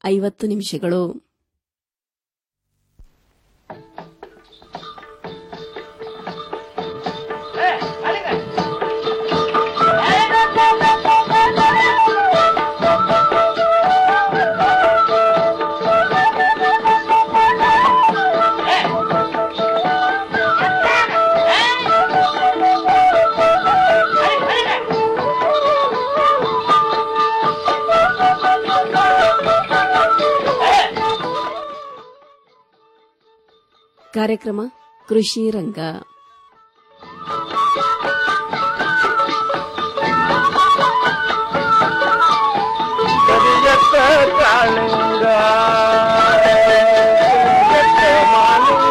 ಐವತ್ತು ನಿಮಿಷಗಳು ಕಾರ್ಯಕ್ರಮ ಕೃಷಿ ರಂಗ ಕರಿಯತ್ತ ಕಾಳಿಂಗ ಕರಿಯತ್ತ ಮಾಲಿಂಗ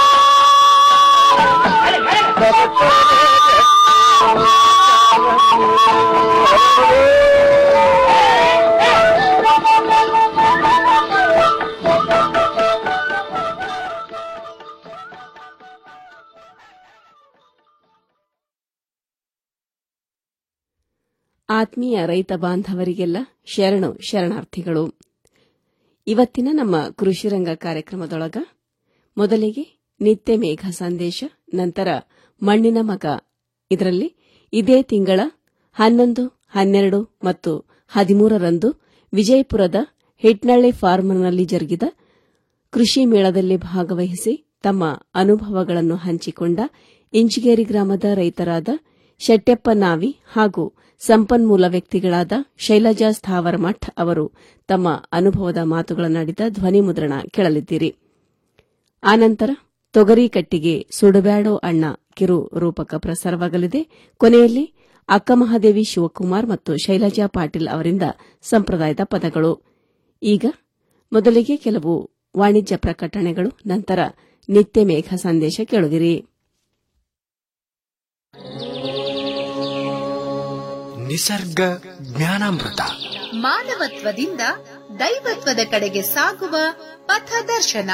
ಆತ್ಮೀಯ ರೈತ ಬಾಂಧವರಿಗೆಲ್ಲ ಶರಣು ಶರಣಾರ್ಥಿಗಳು ಇವತ್ತಿನ ನಮ್ಮ ಕೃಷಿರಂಗ ಕಾರ್ಯಕ್ರಮದೊಳಗ ಮೊದಲಿಗೆ ನಿತ್ಯ ಮೇಘ ಸಂದೇಶ ನಂತರ ಮಣ್ಣಿನ ಮಗ ಇದರಲ್ಲಿ ಇದೇ ತಿಂಗಳ ಹನ್ನೊಂದು ಹನ್ನೆರಡು ಮತ್ತು ಹದಿಮೂರರಂದು ವಿಜಯಪುರದ ಹಿಟ್ನಳ್ಳಿ ಫಾರ್ಮ್ನಲ್ಲಿ ಜರುಗಿದ ಕೃಷಿ ಮೇಳದಲ್ಲಿ ಭಾಗವಹಿಸಿ ತಮ್ಮ ಅನುಭವಗಳನ್ನು ಹಂಚಿಕೊಂಡ ಇಂಚಿಗೇರಿ ಗ್ರಾಮದ ರೈತರಾದ ಶೆಟ್ಟೆಪ್ಪ ನಾವಿ ಹಾಗೂ ಸಂಪನ್ಮೂಲ ವ್ಯಕ್ತಿಗಳಾದ ಶೈಲಜಾ ಸ್ಥಾವರಮಠ್ ಅವರು ತಮ್ಮ ಅನುಭವದ ಮಾತುಗಳನ್ನಾಡಿದ ಧ್ವನಿ ಮುದ್ರಣ ಕೇಳಲಿದ್ದೀರಿ ಆನಂತರ ತೊಗರಿ ಕಟ್ಟಿಗೆ ಸುಡಬ್ಯಾಡೋ ಅಣ್ಣ ಕಿರು ರೂಪಕ ಪ್ರಸಾರವಾಗಲಿದೆ ಕೊನೆಯಲ್ಲಿ ಅಕ್ಕಮಹಾದೇವಿ ಶಿವಕುಮಾರ್ ಮತ್ತು ಶೈಲಜಾ ಪಾಟೀಲ್ ಅವರಿಂದ ಸಂಪ್ರದಾಯದ ಪದಗಳು ಈಗ ಮೊದಲಿಗೆ ಕೆಲವು ವಾಣಿಜ್ಯ ಪ್ರಕಟಣೆಗಳು ನಂತರ ನಿತ್ಯ ಮೇಘ ಸಂದೇಶ ಕೇಳುವಿರಿ ನಿಸರ್ಗ ಜ್ಞಾನಾಮೃತ ಮಾನವತ್ವದಿಂದ ದೈವತ್ವದ ಕಡೆಗೆ ಸಾಗುವ ಪಥದರ್ಶನ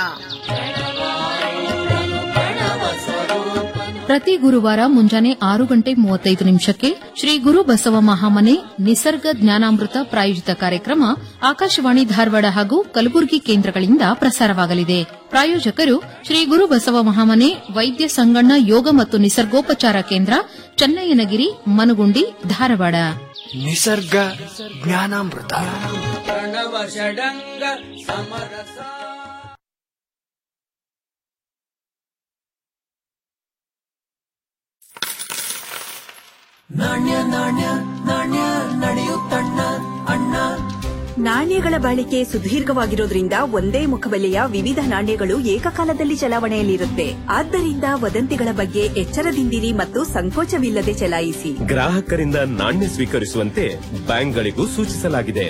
ಪ್ರತಿ ಗುರುವಾರ ಮುಂಜಾನೆ ಆರು ಗಂಟೆ ಮೂವತ್ತೈದು ನಿಮಿಷಕ್ಕೆ ಶ್ರೀ ಗುರು ಬಸವ ಮಹಾಮನೆ ನಿಸರ್ಗ ಜ್ಞಾನಾಮೃತ ಪ್ರಾಯೋಜಿತ ಕಾರ್ಯಕ್ರಮ ಆಕಾಶವಾಣಿ ಧಾರವಾಡ ಹಾಗೂ ಕಲಬುರಗಿ ಕೇಂದ್ರಗಳಿಂದ ಪ್ರಸಾರವಾಗಲಿದೆ ಪ್ರಾಯೋಜಕರು ಶ್ರೀ ಗುರು ಬಸವ ಮಹಾಮನೆ ವೈದ್ಯ ಸಂಗಣ್ಣ ಯೋಗ ಮತ್ತು ನಿಸರ್ಗೋಪಚಾರ ಕೇಂದ್ರ ಚನ್ನಯ್ಯನಗಿರಿ ಮನಗುಂಡಿ ಧಾರವಾಡ ನಿಸರ್ಗ ಜ್ಞಾನಾಮೃತ ನಾಣ್ಯಗಳ ಬಾಳಿಕೆ ಸುದೀರ್ಘವಾಗಿರೋದ್ರಿಂದ ಒಂದೇ ಮುಖಬೆಲೆಯ ವಿವಿಧ ನಾಣ್ಯಗಳು ಏಕಕಾಲದಲ್ಲಿ ಚಲಾವಣೆಯಲ್ಲಿರುತ್ತೆ ಆದ್ದರಿಂದ ವದಂತಿಗಳ ಬಗ್ಗೆ ಎಚ್ಚರದಿಂದಿರಿ ಮತ್ತು ಸಂಕೋಚವಿಲ್ಲದೆ ಚಲಾಯಿಸಿ ಗ್ರಾಹಕರಿಂದ ನಾಣ್ಯ ಸ್ವೀಕರಿಸುವಂತೆ ಬ್ಯಾಂಕ್ಗಳಿಗೂ ಸೂಚಿಸಲಾಗಿದೆ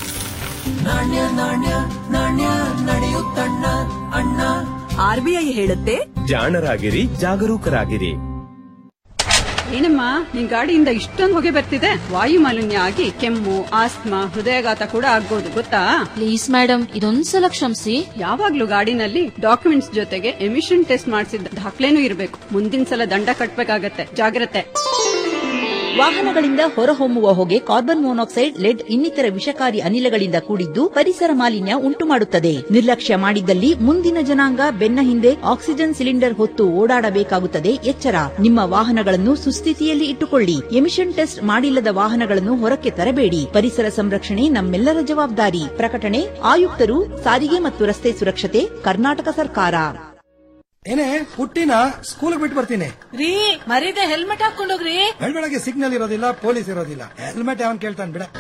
ಆರ್ಬಿಐ ಹೇಳುತ್ತೆ ಜಾಣರಾಗಿರಿ ಜಾಗರೂಕರಾಗಿರಿ ಏನಮ್ಮ ನಿನ್ ಗಾಡಿಯಿಂದ ಇಷ್ಟೊಂದು ಹೊಗೆ ಬರ್ತಿದೆ ವಾಯು ಮಾಲಿನ್ಯ ಆಗಿ ಕೆಮ್ಮು ಆಸ್ತಮಾ ಹೃದಯಾಘಾತ ಕೂಡ ಆಗ್ಬೋದು ಗೊತ್ತಾ ಪ್ಲೀಸ್ ಮೇಡಮ್ ಇದೊಂದ್ಸಲ ಕ್ಷಮಿಸಿ ಯಾವಾಗ್ಲೂ ಗಾಡಿನಲ್ಲಿ ಡಾಕ್ಯುಮೆಂಟ್ಸ್ ಜೊತೆಗೆ ಎಮಿಷನ್ ಟೆಸ್ಟ್ ಮಾಡಿಸಿದ ದಾಖಲೆನೂ ಇರಬೇಕು ಮುಂದಿನ ಸಲ ದಂಡ ಕಟ್ಬೇಕಾಗತ್ತೆ ಜಾಗ್ರತೆ ವಾಹನಗಳಿಂದ ಹೊರಹೊಮ್ಮುವ ಹೊಗೆ ಕಾರ್ಬನ್ ಮೊನಾಕ್ಸೈಡ್ ಲೆಡ್ ಇನ್ನಿತರ ವಿಷಕಾರಿ ಅನಿಲಗಳಿಂದ ಕೂಡಿದ್ದು ಪರಿಸರ ಮಾಲಿನ್ಯ ಉಂಟುಮಾಡುತ್ತದೆ ನಿರ್ಲಕ್ಷ್ಯ ಮಾಡಿದ್ದಲ್ಲಿ ಮುಂದಿನ ಜನಾಂಗ ಬೆನ್ನ ಹಿಂದೆ ಆಕ್ಸಿಜನ್ ಸಿಲಿಂಡರ್ ಹೊತ್ತು ಓಡಾಡಬೇಕಾಗುತ್ತದೆ ಎಚ್ಚರ ನಿಮ್ಮ ವಾಹನಗಳನ್ನು ಸುಸ್ಥಿತಿಯಲ್ಲಿ ಇಟ್ಟುಕೊಳ್ಳಿ ಎಮಿಷನ್ ಟೆಸ್ಟ್ ಮಾಡಿಲ್ಲದ ವಾಹನಗಳನ್ನು ಹೊರಕ್ಕೆ ತರಬೇಡಿ ಪರಿಸರ ಸಂರಕ್ಷಣೆ ನಮ್ಮೆಲ್ಲರ ಜವಾಬ್ದಾರಿ ಪ್ರಕಟಣೆ ಆಯುಕ್ತರು ಸಾರಿಗೆ ಮತ್ತು ರಸ್ತೆ ಸುರಕ್ಷತೆ ಕರ್ನಾಟಕ ಸರ್ಕಾರ ಏನೇ ಪುಟ್ಟಿನ ಸ್ಕೂಲ್ ಬಿಟ್ಟು ಬರ್ತೀನಿ ರೀ ಮರೀದೆ ಹೆಲ್ಮೆಟ್ ಹಾಕೊಂಡೋಗ್ರಿ ಬೆಳಗ್ಗೆ ಸಿಗ್ನಲ್ ಇರೋದಿಲ್ಲ ಪೊಲೀಸ್ ಇರೋದಿಲ್ಲ ಹೆಲ್ಮೆಟ್ ಯಾವನ್ ಕೇಳ್ತಾನೆ ಬಿಡ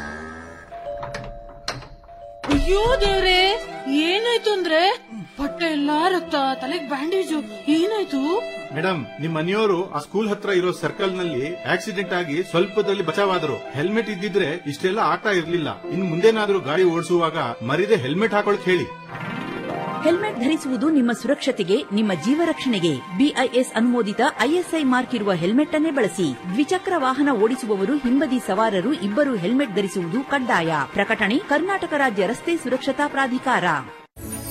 ಅಯ್ಯೋ ದೇವ್ರೆ ಏನಾಯ್ತು ಅಂದ್ರೆ ಬಟ್ಟೆ ಎಲ್ಲಾ ರಕ್ತ ತಲೆಗ್ ಬ್ಯಾಂಡೇಜು ಏನಾಯ್ತು ಮೇಡಮ್ ನಿಮ್ ಮನೆಯವರು ಆ ಸ್ಕೂಲ್ ಹತ್ರ ಇರೋ ಸರ್ಕಲ್ ನಲ್ಲಿ ಆಕ್ಸಿಡೆಂಟ್ ಆಗಿ ಸ್ವಲ್ಪದಲ್ಲಿ ಬಚಾವಾದ್ರು ಹೆಲ್ಮೆಟ್ ಇದ್ದಿದ್ರೆ ಇಷ್ಟೆಲ್ಲ ಆಗ್ತಾ ಇರ್ಲಿಲ್ಲ ಇನ್ ಮುಂದೇನಾದ್ರೂ ಗಾಡಿ ಓಡಿಸುವಾಗ ಮರಿದೆ ಹೆಲ್ಮೆಟ್ ಹಾಕೊಳಕ್ ಹೇಳಿ ಹೆಲ್ಮೆಟ್ ಧರಿಸುವುದು ನಿಮ್ಮ ಸುರಕ್ಷತೆಗೆ ನಿಮ್ಮ ಜೀವ ರಕ್ಷಣೆಗೆ ಬಿಐಎಸ್ ಅನುಮೋದಿತ ಐಎಸ್ಐ ಮಾರ್ಕ್ ಇರುವ ಹೆಲ್ಮೆಟ್ ಅನ್ನೇ ಬಳಸಿ ದ್ವಿಚಕ್ರ ವಾಹನ ಓಡಿಸುವವರು ಹಿಂಬದಿ ಸವಾರರು ಇಬ್ಬರು ಹೆಲ್ಮೆಟ್ ಧರಿಸುವುದು ಕಡ್ಡಾಯ ಪ್ರಕಟಣೆ ಕರ್ನಾಟಕ ರಾಜ್ಯ ರಸ್ತೆ ಸುರಕ್ಷತಾ ಪ್ರಾಧಿಕಾರ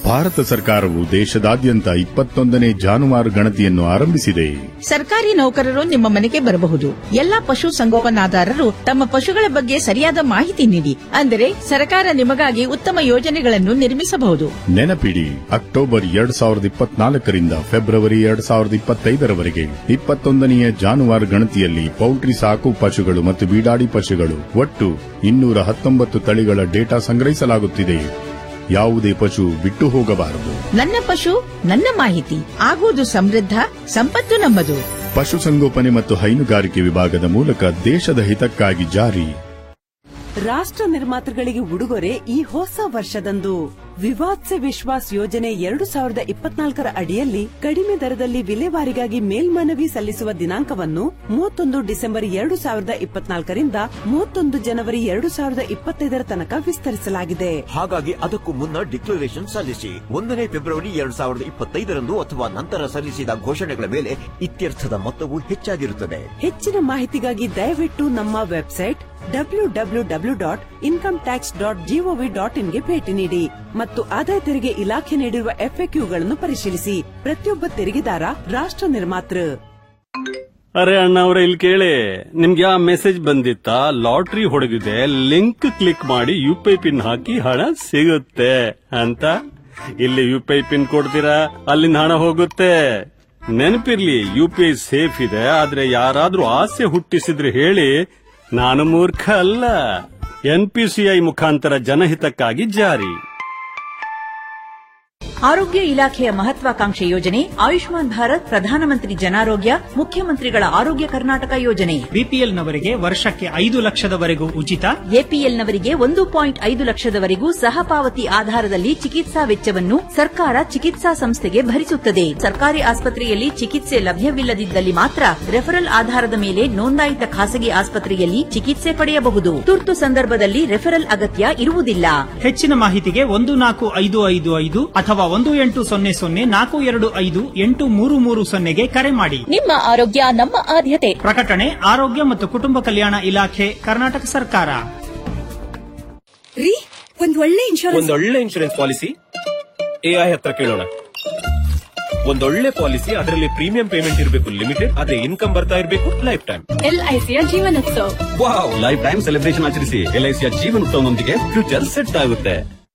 ಭಾರತ ಸರ್ಕಾರವು ದೇಶದಾದ್ಯಂತ ಇಪ್ಪತ್ತೊಂದನೇ ಜಾನುವಾರು ಗಣತಿಯನ್ನು ಆರಂಭಿಸಿದೆ ಸರ್ಕಾರಿ ನೌಕರರು ನಿಮ್ಮ ಮನೆಗೆ ಬರಬಹುದು ಎಲ್ಲಾ ಪಶು ಸಂಗೋಪನಾದಾರರು ತಮ್ಮ ಪಶುಗಳ ಬಗ್ಗೆ ಸರಿಯಾದ ಮಾಹಿತಿ ನೀಡಿ ಅಂದರೆ ಸರ್ಕಾರ ನಿಮಗಾಗಿ ಉತ್ತಮ ಯೋಜನೆಗಳನ್ನು ನಿರ್ಮಿಸಬಹುದು ನೆನಪಿಡಿ ಅಕ್ಟೋಬರ್ ಎರಡ್ ಸಾವಿರದ ಇಪ್ಪತ್ನಾಲ್ಕರಿಂದ ಫೆಬ್ರವರಿ ಎರಡ್ ಸಾವಿರದ ಇಪ್ಪತ್ತೈದರವರೆಗೆ ಇಪ್ಪತ್ತೊಂದನೆಯ ಜಾನುವಾರು ಗಣತಿಯಲ್ಲಿ ಪೌಲ್ಟ್ರಿ ಸಾಕು ಪಶುಗಳು ಮತ್ತು ಬೀಡಾಡಿ ಪಶುಗಳು ಒಟ್ಟು ಇನ್ನೂರ ಹತ್ತೊಂಬತ್ತು ತಳಿಗಳ ಡೇಟಾ ಸಂಗ್ರಹಿಸಲಾಗುತ್ತಿದೆ ಯಾವುದೇ ಪಶು ಬಿಟ್ಟು ಹೋಗಬಾರದು ನನ್ನ ಪಶು ನನ್ನ ಮಾಹಿತಿ ಆಗುವುದು ಸಮೃದ್ಧ ಸಂಪತ್ತು ನಮ್ಮದು ಪಶುಸಂಗೋಪನೆ ಮತ್ತು ಹೈನುಗಾರಿಕೆ ವಿಭಾಗದ ಮೂಲಕ ದೇಶದ ಹಿತಕ್ಕಾಗಿ ಜಾರಿ ರಾಷ್ಟ್ರ ನಿರ್ಮಾತೃಗಳಿಗೆ ಉಡುಗೊರೆ ಈ ಹೊಸ ವರ್ಷದಂದು ವಿವಾದ್ ಸೆ ವಿಶ್ವಾಸ್ ಯೋಜನೆ ಎರಡು ಸಾವಿರದ ಇಪ್ಪತ್ನಾಲ್ಕರ ಅಡಿಯಲ್ಲಿ ಕಡಿಮೆ ದರದಲ್ಲಿ ವಿಲೇವಾರಿಗಾಗಿ ಮೇಲ್ಮನವಿ ಸಲ್ಲಿಸುವ ದಿನಾಂಕವನ್ನು ಮೂವತ್ತೊಂದು ಡಿಸೆಂಬರ್ ಎರಡು ಸಾವಿರದ ಇಪ್ಪತ್ನಾಲ್ಕರಿಂದ ಮೂವತ್ತೊಂದು ಜನವರಿ ಎರಡು ಸಾವಿರದ ಇಪ್ಪತ್ತೈದರ ತನಕ ವಿಸ್ತರಿಸಲಾಗಿದೆ ಹಾಗಾಗಿ ಅದಕ್ಕೂ ಮುನ್ನ ಡಿಕ್ಲರೇಷನ್ ಸಲ್ಲಿಸಿ ಒಂದನೇ ಫೆಬ್ರವರಿ ಎರಡ್ ಸಾವಿರದ ಇಪ್ಪತ್ತೈದರಂದು ಅಥವಾ ನಂತರ ಸಲ್ಲಿಸಿದ ಘೋಷಣೆಗಳ ಮೇಲೆ ಇತ್ಯರ್ಥದ ಮೊತ್ತವು ಹೆಚ್ಚಾಗಿರುತ್ತದೆ ಹೆಚ್ಚಿನ ಮಾಹಿತಿಗಾಗಿ ದಯವಿಟ್ಟು ನಮ್ಮ website W W W dot income tax dot G O V dot ಇನ್ಗೆ ಭೇಟಿ ನೀಡಿ ಮತ್ತು ಆದಾಯ ತೆರಿಗೆ ಇಲಾಖೆ ನೀಡಿರುವ ಎಫ್ಎಕ್ಯೂಗಳನ್ನು ಪರಿಶೀಲಿಸಿ ಪ್ರತಿಯೊಬ್ಬ ತೆರಿಗೆದಾರ ರಾಷ್ಟ್ರ ನಿರ್ಮಾತೃ ಅರೆ ಅಣ್ಣ ಅವ್ರೆ ಇಲ್ಲಿ ಕೇಳಿ ನಿಮ್ಗೆ ಆ ಮೆಸೇಜ್ ಬಂದಿತ್ತಾ ಲಾಟ್ರಿ ಹೊಡೆದಿದೆ ಲಿಂಕ್ ಕ್ಲಿಕ್ ಮಾಡಿ ಯು ಪಿ ಐ ಪಿನ್ ಹಾಕಿ ಹಣ ಸಿಗುತ್ತೆ ಅಂತ ಇಲ್ಲಿ ಯು ಪಿ ಐ ಪಿನ್ ಕೊಡ್ತೀರಾ ಅಲ್ಲಿಂದ ಹಣ ಹೋಗುತ್ತೆ ನೆನಪಿರ್ಲಿ ಯು ಪಿ ಐ ಸೇಫ್ ಇದೆ ಆದ್ರೆ ಯಾರಾದ್ರೂ ಆಸೆ ಹುಟ್ಟಿಸಿದ್ರೆ ಹೇಳಿ ನಾನು ಮೂರ್ಖ ಅಲ್ಲ ಎನ್ಪಿಸಿಐ ಮುಖಾಂತರ ಜನಹಿತಕ್ಕಾಗಿ ಜಾರಿ ಆರೋಗ್ಯ ಇಲಾಖೆಯ ಮಹತ್ವಾಕಾಂಕ್ಷೆ ಯೋಜನೆ ಆಯುಷ್ಮಾನ್ ಭಾರತ್ ಪ್ರಧಾನಮಂತ್ರಿ ಜನಾರೋಗ್ಯ ಮುಖ್ಯಮಂತ್ರಿಗಳ ಆರೋಗ್ಯ ಕರ್ನಾಟಕ ಯೋಜನೆ ಬಿಪಿಎಲ್ನವರಿಗೆ ವರ್ಷಕ್ಕೆ ಐದು ಲಕ್ಷದವರೆಗೂ ಉಚಿತ ಎಪಿಎಲ್ನವರಿಗೆ ಒಂದು ಪಾಯಿಂಟ್ ಐದು ಲಕ್ಷದವರೆಗೂ ಸಹಪಾವತಿ ಆಧಾರದಲ್ಲಿ ಚಿಕಿತ್ಸಾ ವೆಚ್ಚವನ್ನು ಸರ್ಕಾರ ಚಿಕಿತ್ಸಾ ಸಂಸ್ಥೆಗೆ ಭರಿಸುತ್ತದೆ ಸರ್ಕಾರಿ ಆಸ್ಪತ್ರೆಯಲ್ಲಿ ಚಿಕಿತ್ಸೆ ಲಭ್ಯವಿಲ್ಲದಿದ್ದಲ್ಲಿ ಮಾತ್ರ ರೆಫರಲ್ ಆಧಾರದ ಮೇಲೆ ನೋಂದಾಯಿತ ಖಾಸಗಿ ಆಸ್ಪತ್ರೆಯಲ್ಲಿ ಚಿಕಿತ್ಸೆ ಪಡೆಯಬಹುದು ತುರ್ತು ಸಂದರ್ಭದಲ್ಲಿ ರೆಫರಲ್ ಅಗತ್ಯ ಇರುವುದಿಲ್ಲ ಹೆಚ್ಚಿನ ಮಾಹಿತಿಗೆ ಒಂದು ನಾಲ್ಕು ಐದು ಐದು ಐದು ಅಥವಾ ಒಂದು ಎಂಟು ಸೊನ್ನೆ ಸೊನ್ನೆ ನಾಲ್ಕು ಎರಡು ಐದು ಎಂಟು ಮೂರು ಮೂರು ಸೊನ್ನೆಗೆ ಕರೆ ಮಾಡಿ ನಿಮ್ಮ ಆರೋಗ್ಯ ನಮ್ಮ ಆದ್ಯತೆ ಪ್ರಕಟಣೆ ಆರೋಗ್ಯ ಮತ್ತು ಕುಟುಂಬ ಕಲ್ಯಾಣ ಇಲಾಖೆ ಕರ್ನಾಟಕ ಸರ್ಕಾರ ರೀ ಒಂದ್ ಒಳ್ಳೆ ಇನ್ಶೂರೆನ್ಸ್ ಒಂದೊಳ್ಳೆ ಇನ್ಶೂರೆನ್ಸ್ ಪಾಲಿಸಿ ಎಐ ಹತ್ರ ಕೇಳೋಣ ಒಂದೊಳ್ಳೆ ಪಾಲಿಸಿ ಅದರಲ್ಲಿ ಪ್ರೀಮಿಯಂ ಪೇಮೆಂಟ್ ಇರಬೇಕು ಲಿಮಿಟೆಡ್ ಆದ್ರೆ ಇನ್ಕಮ್ ಬರ್ತಾ ಇರಬೇಕು ಲೈಫ್ ಟೈಮ್ ಎಲ್ಐಸಿಯ Jeevanotsava wow life time celebration ಆಚರಿಸಿ ಎಲ್ಐಸಿಯ ಜೀವನೋತ್ಸವದೊಂದಿಗೆ ಫ್ಯೂಚರ್ ಸೆಟ್ ಆಗುತ್ತೆ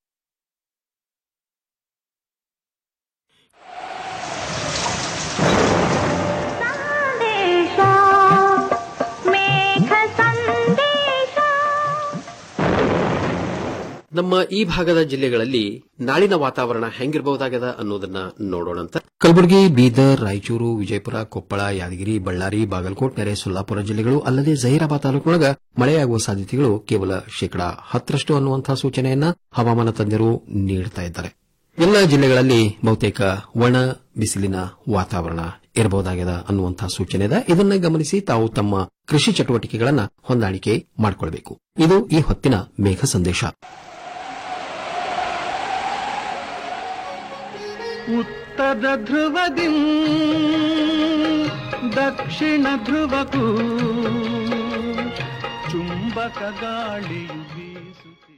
ನಮ್ಮ ಈ ಭಾಗದ ಜಿಲ್ಲೆಗಳಲ್ಲಿ ನಾಳಿನ ವಾತಾವರಣ ಹೆಂಗಿರಬಹುದಾಗದ ಅನ್ನೋದನ್ನ ನೋಡೋಣಂತ ಕಲಬುರಗಿ ಬೀದರ್ ರಾಯಚೂರು ವಿಜಯಪುರ ಕೊಪ್ಪಳ ಯಾದಗಿರಿ ಬಳ್ಳಾರಿ ಬಾಗಲಕೋಟ್ ನೆರೆ ಸೊಲ್ಲಾಪುರ ಜಿಲ್ಲೆಗಳು ಅಲ್ಲದೆ ಜಹೀರಾಬಾದ್ ತಾಲೂಕಿನೊಳಗ ಮಳೆಯಾಗುವ ಸಾಧ್ಯತೆಗಳು ಕೇವಲ ಶೇಕಡಾ ಹತ್ತರಷ್ಟು ಅನ್ನುವಂತಹ ಸೂಚನೆಯನ್ನ ಹವಾಮಾನ ತಜ್ಞರು ನೀಡುತ್ತಾ ಇದ್ದಾರೆ ಎಲ್ಲ ಜಿಲ್ಲೆಗಳಲ್ಲಿ ಬಹುತೇಕ ಒಣ ಬಿಸಿಲಿನ ವಾತಾವರಣ ಇರಬಹುದಾಗಿದೆ ಅನ್ನುವಂತಹ ಸೂಚನೆ ಇದೆ ಇದನ್ನ ಗಮನಿಸಿ ತಾವು ತಮ್ಮ ಕೃಷಿ ಚಟುವಟಿಕೆಗಳನ್ನ ಹೊಂದಾಣಿಕೆ ಮಾಡಿಕೊಳ್ಬೇಕು ಇದು ಈ ಹೊತ್ತಿನ ಮೇಘ ಸಂದೇಶ ಉತ್ತರ ಧ್ರುವದಿ ದಕ್ಷಿಣ ಧ್ರುವಕ್ಕೂ ಚುಂಬಕ ಗಾಳಿಯು ಬೀಸುತ್ತಿದೆ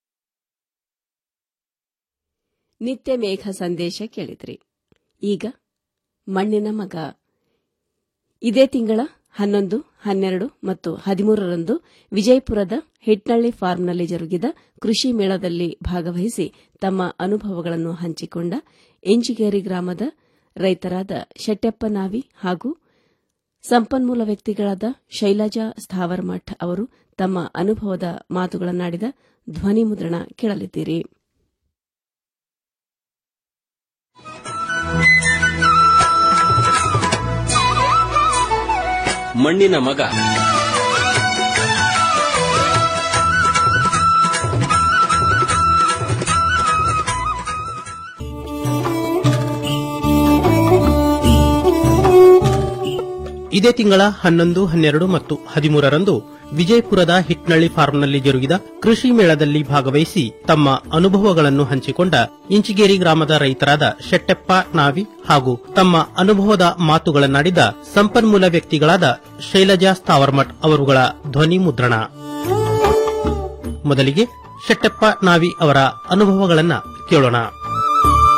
ನಿತ್ಯ ಮೇಘ ಸಂದೇಶ ಕೇಳಿದ್ರಿ ಈಗ ಮಣ್ಣಿನ ಮಗ ಇದೇ ತಿಂಗಳ ಹನ್ನೊಂದು ಹನ್ನೆರಡು ಮತ್ತು ಹದಿಮೂರರಂದು ವಿಜಯಪುರದ ಹಿಟ್ನಳ್ಳಿ ಫಾರ್ಮ್ನಲ್ಲಿ ಜರುಗಿದ ಕೃಷಿ ಮೇಳದಲ್ಲಿ ಭಾಗವಹಿಸಿ ತಮ್ಮ ಅನುಭವಗಳನ್ನು ಹಂಚಿಕೊಂಡ ಎಂಜಿಗೇರಿ ಗ್ರಾಮದ ರೈತರಾದ ಶೆಟ್ಟೆಪ್ಪ ನಾವಿ ಹಾಗೂ ಸಂಪನ್ಮೂಲ ವ್ಯಕ್ತಿಗಳಾದ ಶೈಲಜಾ ಸ್ಥಾವರಮಠ್ ಅವರು ತಮ್ಮ ಅನುಭವದ ಮಾತುಗಳನ್ನಾಡಿದ ಧ್ವನಿ ಮುದ್ರಣ ಕೇಳಲಿದ್ದೀರಿ ಮಣ್ಣಿನ ಮಗ ಇದೇ ತಿಂಗಳ ಹನ್ನೊಂದು ಹನ್ನೆರಡು ಮತ್ತು ಹದಿಮೂರರಂದು ವಿಜಯಪುರದ ಹಿಟ್ನಳ್ಳಿ ಫಾರ್ಮ್ನಲ್ಲಿ ಜರುಗಿದ ಕೃಷಿ ಮೇಳದಲ್ಲಿ ಭಾಗವಹಿಸಿ ತಮ್ಮ ಅನುಭವಗಳನ್ನು ಹಂಚಿಕೊಂಡ ಇಂಚಿಗೇರಿ ಗ್ರಾಮದ ರೈತರಾದ ಶೆಟ್ಟೆಪ್ಪ ನಾವಿ ಹಾಗೂ ತಮ್ಮ ಅನುಭವದ ಮಾತುಗಳನ್ನಾಡಿದ ಸಂಪನ್ಮೂಲ ವ್ಯಕ್ತಿಗಳಾದ ಶೈಲಜಾ ಸ್ಥಾವರ್ಮಠ್ ಅವರುಗಳ ಧ್ವನಿ ಮುದ್ರಣ ಮೊದಲಿಗೆ ಶೆಟ್ಟೆಪ್ಪ ನಾವಿ ಅವರ ಅನುಭವಗಳನ್ನ ಕೇಳೋಣ